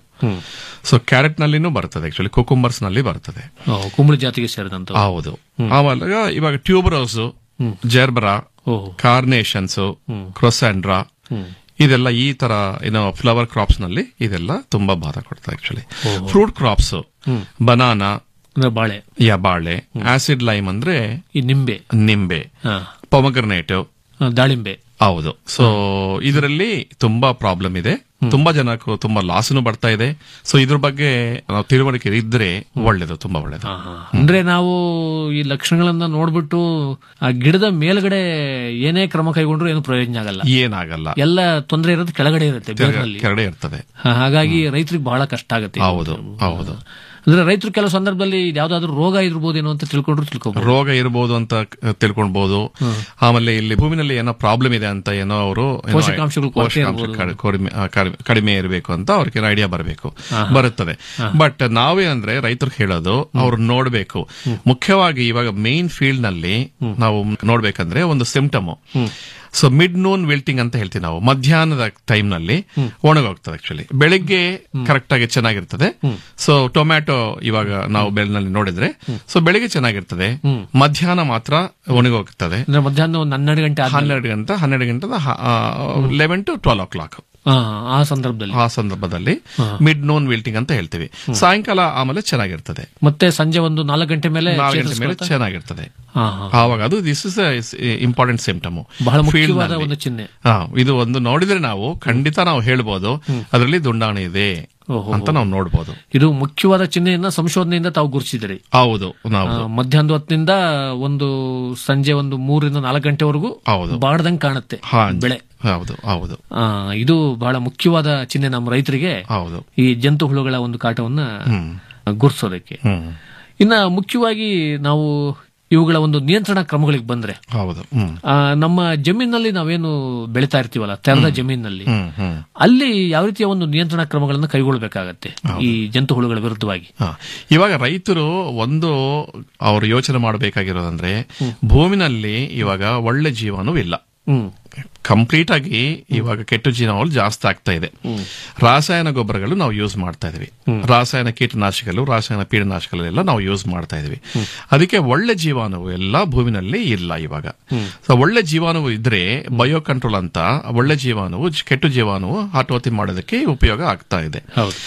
ಸೊ ಕ್ಯಾರೆಟ್ ನಲ್ಲಿನೂ ಬರ್ತದೆ ಆಕ್ಚುಲಿ ಕುಕುಂಬರ್ಸ್ ನಲ್ಲಿ ಬರ್ತದೆ ಓ, ಕುಂಬಳ ಜಾತಿಗೆ ಸೇರಿದಂತ ಹೌದು ಆಮೇಲೆ ಇವಾಗ ಟ್ಯೂಬರೋಸ್ ಜೆರ್ಬರಾ ಕಾರ್ನೇಷನ್ಸ್ ಕ್ರೊಸ್ಯಾಂಡ್ರಾ ಇದೆಲ್ಲ ಈ ತರ ಏನೋ ಫ್ಲವರ್ ಕ್ರಾಪ್ಸ್ ನಲ್ಲಿ ಇದೆಲ್ಲ ತುಂಬಾ ಬಾಧ ಕೊಡ್ತದೆ ಆಕ್ಚುಲಿ ಫ್ರೂಟ್ ಕ್ರಾಪ್ಸ್ ಬನಾನಾ ಅಂದ್ರೆ ಬಾಳೆ ಯಾ ಬಾಳೆ ಆಸಿಡ್ ಲೈಮ್ ಅಂದ್ರೆ ಈ ನಿಂಬೆ ನಿಂಬೆ ಹಾ. ಪೊಮಗ್ರನೇಟ್ ಆ, ದಾಳಿಂಬೆ ಹೌದು ಸೊ ಇದರಲ್ಲಿ ತುಂಬಾ ಪ್ರಾಬ್ಲಮ್ ಇದೆ ತುಂಬಾ ಜನಕ್ಕೂ ತುಂಬಾ ಲಾಸ್ನು ಬರ್ತಾ ಇದೆ ಸೊ ಇದ್ರ ಬಗ್ಗೆ ನಾವು ತಿಳುವಳಿಕೆ ಇದ್ರೆ ಒಳ್ಳೇದು ತುಂಬಾ ಒಳ್ಳೇದು ಅಂದ್ರೆ ನಾವು ಈ ಲಕ್ಷಣಗಳನ್ನ ನೋಡ್ಬಿಟ್ಟು ಆ ಗಿಡದ ಮೇಲ್ಗಡೆ ಏನೇ ಕ್ರಮ ಕೈಗೊಂಡ್ರು ಏನು ಪ್ರಯೋಜನ ಆಗಲ್ಲ ಏನಾಗಲ್ಲ ಎಲ್ಲ ತೊಂದರೆ ಇರೋದು ಕೆಳಗಡೆ ಇರುತ್ತೆ ಬೇರ್ನಲ್ಲಿ ಕೆಳಗಡೆ ಇರ್ತದೆ ಹಾ, ಹಾಗಾಗಿ ರೈತರಿಗೆ ಬಹಳ ಕಷ್ಟ ಆಗುತ್ತೆ ಹೌದು ಹೌದು ಅಂದ್ರೆ ರೈತರು ಕೆಲವು ಸಂದರ್ಭದಲ್ಲಿ ಯಾವ್ದಾದ್ರು ರೋಗ ಇರ್ಬೋದೇನೋ ಅಂತ ತಿಳ್ಕೊಂಡ್ರು ತಿಳ್ಕೊಬಹುದು ರೋಗ ಇರಬಹುದು ಅಂತ ಕ- ತಿಳ್ಕೊಳ್ಬಹುದು ಆಮೇಲೆ ಇಲ್ಲಿ ಭೂಮಿನಲ್ಲಿ ಏನೋ ಪ್ರಾಬ್ಲಮ್ ಇದೆ ಅಂತ ಏನೋ ಅವರು ಏನೋ ಪೋಷಕಾಂಶಗಳು ಕೊರತೆ ಪೋಷಕಾಂಶ ಇರ್ಬೋದು. ಕಡಿ- ಕಡಿಮೆ- ಆ, ಕಡಿಮೆ- ಕಡಿಮೆ ಇರಬೇಕು ಅಂತ ಅವ್ರಿಗೆ ಐಡಿಯಾ ಬರಬೇಕು ಆಹಾ. ಬರುತ್ತದೆ ಬಟ್ ನಾವೇನಂದ್ರೆ ರೈತರು ಹೇಳೋದು ಅವ್ರು ನೋಡ್ಬೇಕು ಮುಖ್ಯವಾಗಿ ಇವಾಗ ಮೇನ್ ಫೀಲ್ಡ್ ನಲ್ಲಿ ನಾವು ನೋಡ್ಬೇಕಂದ್ರೆ ಒಂದು symptom so mid noon wilting ಅಂತ ಹೇಳ್ತೀವಿ ನಾವು ಮಧ್ಯಾಹ್ನದ ಟೈಮ್ ನಲ್ಲಿ ಒಣಗೋಗ್ತದೆ ಆಕ್ಚುಲಿ ಬೆಳಿಗ್ಗೆ ಕರೆಕ್ಟ್ ಆಗಿ ಚೆನ್ನಾಗಿರ್ತದೆ ಸೊ ಟೊಮ್ಯಾಟೊ ಇವಾಗ ನಾವು ಬೆಳೆನಲ್ಲಿ ನೋಡಿದ್ರೆ ಸೊ ಬೆಳಿಗ್ಗೆ ಚೆನ್ನಾಗಿರ್ತದೆ ಮಧ್ಯಾಹ್ನ ಮಾತ್ರ ಒಣಗೋಗ್ತದೆ ಅಂದ್ರೆ ಮಧ್ಯಾಹ್ನ ಒಂದು ಹನ್ನೆರಡು ಗಂಟೆ ಆದ್ಮೇಲೆ ಹನ್ನೆರಡು ಗಂಟೆ ಹನ್ನೆರಡು ಗಂಟೆ eleven to twelve o'clock ಆ, ಆ ಸಂದರ್ಭದಲ್ಲಿ ಆ ಸಂದರ್ಭದಲ್ಲಿ ಮಿಡ್ ನೋನ್ ವಿಲ್ಟಿಂಗ್ ಅಂತ ಹೇಳ್ತೀವಿ ಸಾಯಂಕಾಲ ಆಮೇಲೆ ಚೆನ್ನಾಗಿರ್ತದೆ ಮತ್ತೆ ಸಂಜೆ ಒಂದು ನಾಲ್ಕು ಗಂಟೆ ಮೇಲೆ ನಾಲ್ಕು ಗಂಟೆ ಮೇಲೆ ಚೇತರಿಸ್ಕೊಳ್ತಾ? ಚೆನ್ನಾಗಿರ್ತದೆ ಹಾ, ಹಾ. ಆವಾಗ ಅದು ದಿಸ್ ಇಸ್ ಇಂಪಾರ್ಟೆಂಟ್ ಸಿಂಪ್ಟಮ್ ಬಹಳ ಮುಖ್ಯವಾದ ಒಂದು ಚಿಹ್ನೆ ಇದು ಒಂದು ನೋಡಿದ್ರೆ ನಾವು ಖಂಡಿತ ನಾವು ಹೇಳ್ಬೋದು ಅದರಲ್ಲಿ ದುಂಡಾಣೆ ಇದೆ ಓಹೋ. ಅಂತ ನಾವು ನೋಡ್ಬೋದು ಇದು ಮುಖ್ಯವಾದ ಚಿಹ್ನೆಯನ್ನ ಸಂಶೋಧನೆಯಿಂದ ತಾವು ಗುರುತಿಸಿದ್ರಿ ಹೌದು ನಾವು ಆ, ಮಧ್ಯಾಹ್ನದ ಹೊತ್ತಿನಿಂದ ಒಂದು ಸಂಜೆ ಒಂದು ಮೂರರಿಂದ ನಾಲ್ಕು ಗಂಟೆವರೆಗೂ ಹೌದು. ಬಾಡ್ದಂಗ್ ಕಾಣುತ್ತೆ ಹಾ, ಬೆಳೆ ಹೌದು ಹೌದು ಆ, ಇದು ಬಹಳ ಮುಖ್ಯವಾದ ಚಿಹ್ನೆ ನಮ್ಮ ರೈತರಿಗೆ ಹೌದು ಈ ಜಂತು ಹುಳುಗಳ ಒಂದು ಕಾಟವನ್ನ ಗುರುತಿಸೋದಕ್ಕೆ ಹ್ಮ್ ಇನ್ನ ಮುಖ್ಯವಾಗಿ ನಾವು ಇವುಗಳ ಒಂದು ನಿಯಂತ್ರಣ ಕ್ರಮಗಳಿಗೆ ಬಂದ್ರೆ ಹೌದು ಹ್ಮ್ ಆ, ನಮ್ಮ ಜಮೀನಲ್ಲಿ ನಾವೇನು ಬೆಳಿತಾ ಇರ್ತೀವಲ್ಲ ತೆರೆದ ಜಮೀನಿನಲ್ಲಿ ಹ್ಮ್ ಹ್ಮ್ ಅಲ್ಲಿ ಯಾವ ರೀತಿಯ ಒಂದು ನಿಯಂತ್ರಣ ಕ್ರಮಗಳನ್ನು ಕೈಗೊಳ್ಳಬೇಕಾಗತ್ತೆ ಈ ಜಂತು ಹುಳುಗಳ ವಿರುದ್ಧವಾಗಿ ಹ. ಇವಾಗ ರೈತರು ಒಂದು ಅವರು ಯೋಚನೆ ಮಾಡಬೇಕಾಗಿರೋದಂದ್ರೆ ಭೂಮಿನಲ್ಲಿ ಇವಾಗ ಒಳ್ಳೆ ಜೀವನೂ ಇಲ್ಲ ಹ್ಮ್ ಕಂಪ್ಲೀಟ್ ಆಗಿ ಇವಾಗ ಕೆಟ್ಟ ಜೀವನಗಳು ಜಾಸ್ತಿ ಆಗ್ತಾ ಇದೆ ರಾಸಾಯನ ಗೊಬ್ಬರಗಳು ನಾವು ಯೂಸ್ ಮಾಡ್ತಾ ಇದೀವಿ ರಾಸಾಯನ ಕೀಟನಾಶಕಗಳು ರಾಸಾಯನ ಪೀಡನಾಶಕಗಳೆಲ್ಲ ನಾವು ಯೂಸ್ ಮಾಡ್ತಾ ಇದೀವಿ ಅದಕ್ಕೆ ಒಳ್ಳೆ ಜೀವಾಣುವು ಎಲ್ಲ ಭೂಮಿನಲ್ಲಿ ಇಲ್ಲ ಇವಾಗ ಸೊ ಒಳ್ಳೆ ಜೀವಾಣುವು ಇದ್ರೆ ಬಯೋ ಕಂಟ್ರೋಲ್ ಅಂತ ಒಳ್ಳೆ ಜೀವಾಣುವು ಜ- ಕೆಟ್ಟ ಜೀವಾಣುವು ಹತೋಟಿ ಮಾಡೋದಕ್ಕೆ ಉಪಯೋಗ ಆಗ್ತಾ ಇದೆ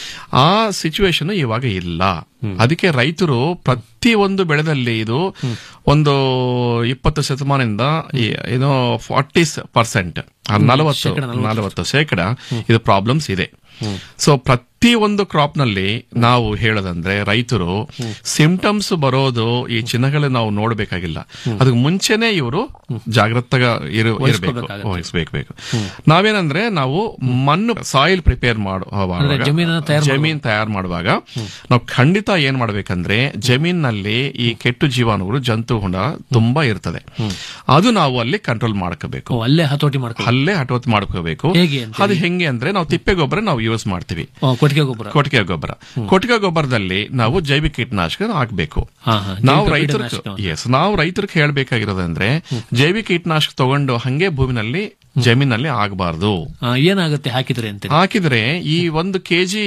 ಆ ಸಿಚುವೇಶನ್ ಇವಾಗ ಇಲ್ಲ ಅದಕ್ಕೆ ರೈತರು ಪ್ರತಿ ಒಂದು ಬೆಳೆದಲ್ಲಿ ಇದು ಒಂದು ಇಪ್ಪತ್ತು ಶತಮಾನದಿಂದ ಈ- ಏನೋ ಫಾರ್ಟಿ ಪರ್ಸೆಂಟ್ ನಲವತ್ತು ಶೇಕಡ ನಲವತ್ತು. ನಲವತ್ತು ಶೇಕಡ ಇದು ಪ್ರಾಬ್ಲಮ್ಸ್ ಇದೆ ಸೊ ಪ್ರತಿ ಒಂದು ಕ್ರಾಪ್ ನಲ್ಲಿ ನಾವು ಹೇಳೋದಂದ್ರೆ ರೈತರು ಸಿಂಪ್ಟಮ್ಸ್ ಬರೋದು ಈ ಚಿಹ್ನೆಗಳು ನಾವು ನೋಡಬೇಕಾಗಿಲ್ಲ ಅದಕ್ಕೆ ಮುಂಚೆನೆ ಇವರು ಜಾಗ್ರತಗ ಇರು ಇರಬೇಕು ವಹಿಸ್ಕೋಬೇಕಾಗತ್ತೆ. ವಹಿಸ್ಬೇಕು ಬೇಕು ನಾವೇನಂದ್ರೆ ನಾವು ಮಣ್ಣು ಸಾಯಿಲ್ ಪ್ರಿಪೇರ್ ಅಂದ್ರೆ ಜಮೀನನ್ನ ತಯಾರು ಜಮೀನ್ ತಯಾರು ಮಾಡುವಾಗ ನಾವು ಖಂಡಿತ ಏನ್ ಮಾಡ್ಬೇಕಂದ್ರೆ ಜಮೀನಲ್ಲಿ ಈ ಕೆಟ್ಟು ಜೀವಾಣುಗಳು ಜಂತು ಹುಣ ತುಂಬಾ ಇರ್ತದೆ ಅದು ನಾವು ಅಲ್ಲಿ ಕಂಟ್ರೋಲ್ ಮಾಡ್ಕೋಬೇಕು ಓ, ಅಲ್ಲೇ ಹತೋಟಿ ಮಾಡ್ಕೊ ಅಲ್ಲೇ ಹತೋಟಿ ಮಾಡ್ಕೋಬೇಕು ಹೇಗೆ ಅಂತ ಅದು ಹೆಂಗೆ ಅಂದ್ರೆ ನಾವು ತಿಪ್ಪೆ ಗೊಬ್ಬರ ನಾವು ಯೂಸ್ ಮಾಡ್ತೀವಿ ಓ, ಕೊಟ್ಟಿಗೆ ಗೊಬ್ಬರ ಕೊಟ್ಟಿಗೆ ಗೊಬ್ಬರ ಕೊಟ್ಟಿಗೆ ಗೊಬ್ಬರದಲ್ಲಿ ನಾವು ಜೈವಿಕ ಕೀಟನಾಶಕ ಹಾಕ್ಬೇಕು ಹಾ, ಹಾ. ನಾವು ಜೈವಿಕ ರೈತರಿಗೆ ಕೀಟನಾಶಕ. ಎಸ್ ನಾವು ರೈತರಿಗೆ ಹೇಳ್ಬೇಕಾಗಿರೋದಂದ್ರೆ ಜೈವಿಕ ಕೀಟನಾಶಕ ತಗೊಂಡು ಹಂಗೆ ಭೂಮಿನಲ್ಲಿ ಜಮೀನಲ್ಲಿ ಆಗಬಾರ್ದು ಆ, ಏನಾಗುತ್ತೆ ಹಾಕಿದ್ರೆ ಅಂತ ಹಾಕಿದ್ರೆ ಈ ಒಂದು ಕೆಜಿ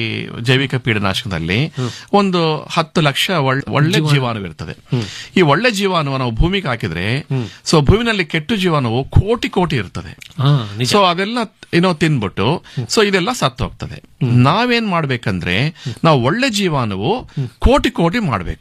ಜೈವಿಕ ಪೀಡನಾಶಕದಲ್ಲಿ ಒಂದು ಹತ್ತು ಲಕ್ಷ ಒಳ್- ಒಳ್ಳೆ ಜೀವಾಣು ಇರ್ತದೆ ಈ ಒಳ್ಳೆ ಜೀವಾಣು ನಾವು ಭೂಮಿಗೆ ಹಾಕಿದ್ರೆ ಸೊ ಭೂಮಿನಲ್ಲಿ ಕೆಟ್ಟು ಜೀವಾಣುವು ಕೋಟಿ ಕೋಟಿ ಇರ್ತದೆ ಹಾ, ನಿಜ. ಸೊ ಅದೆಲ್ಲ ಏನೋ ತಿನ್ಬಿಟ್ಟು ಸೊ ಇದೆಲ್ಲ ಸತ್ತು ಹೋಗ್ತದೆ ನಾವೇನ್ ಮಾಡ್ಬೇಕಂದ್ರೆ ನಾವು ಒಳ್ಳೆ ಜೀವಾಣುವು ಕೋಟಿ ಕೋಟಿ ಮಾಡ್ಬೇಕು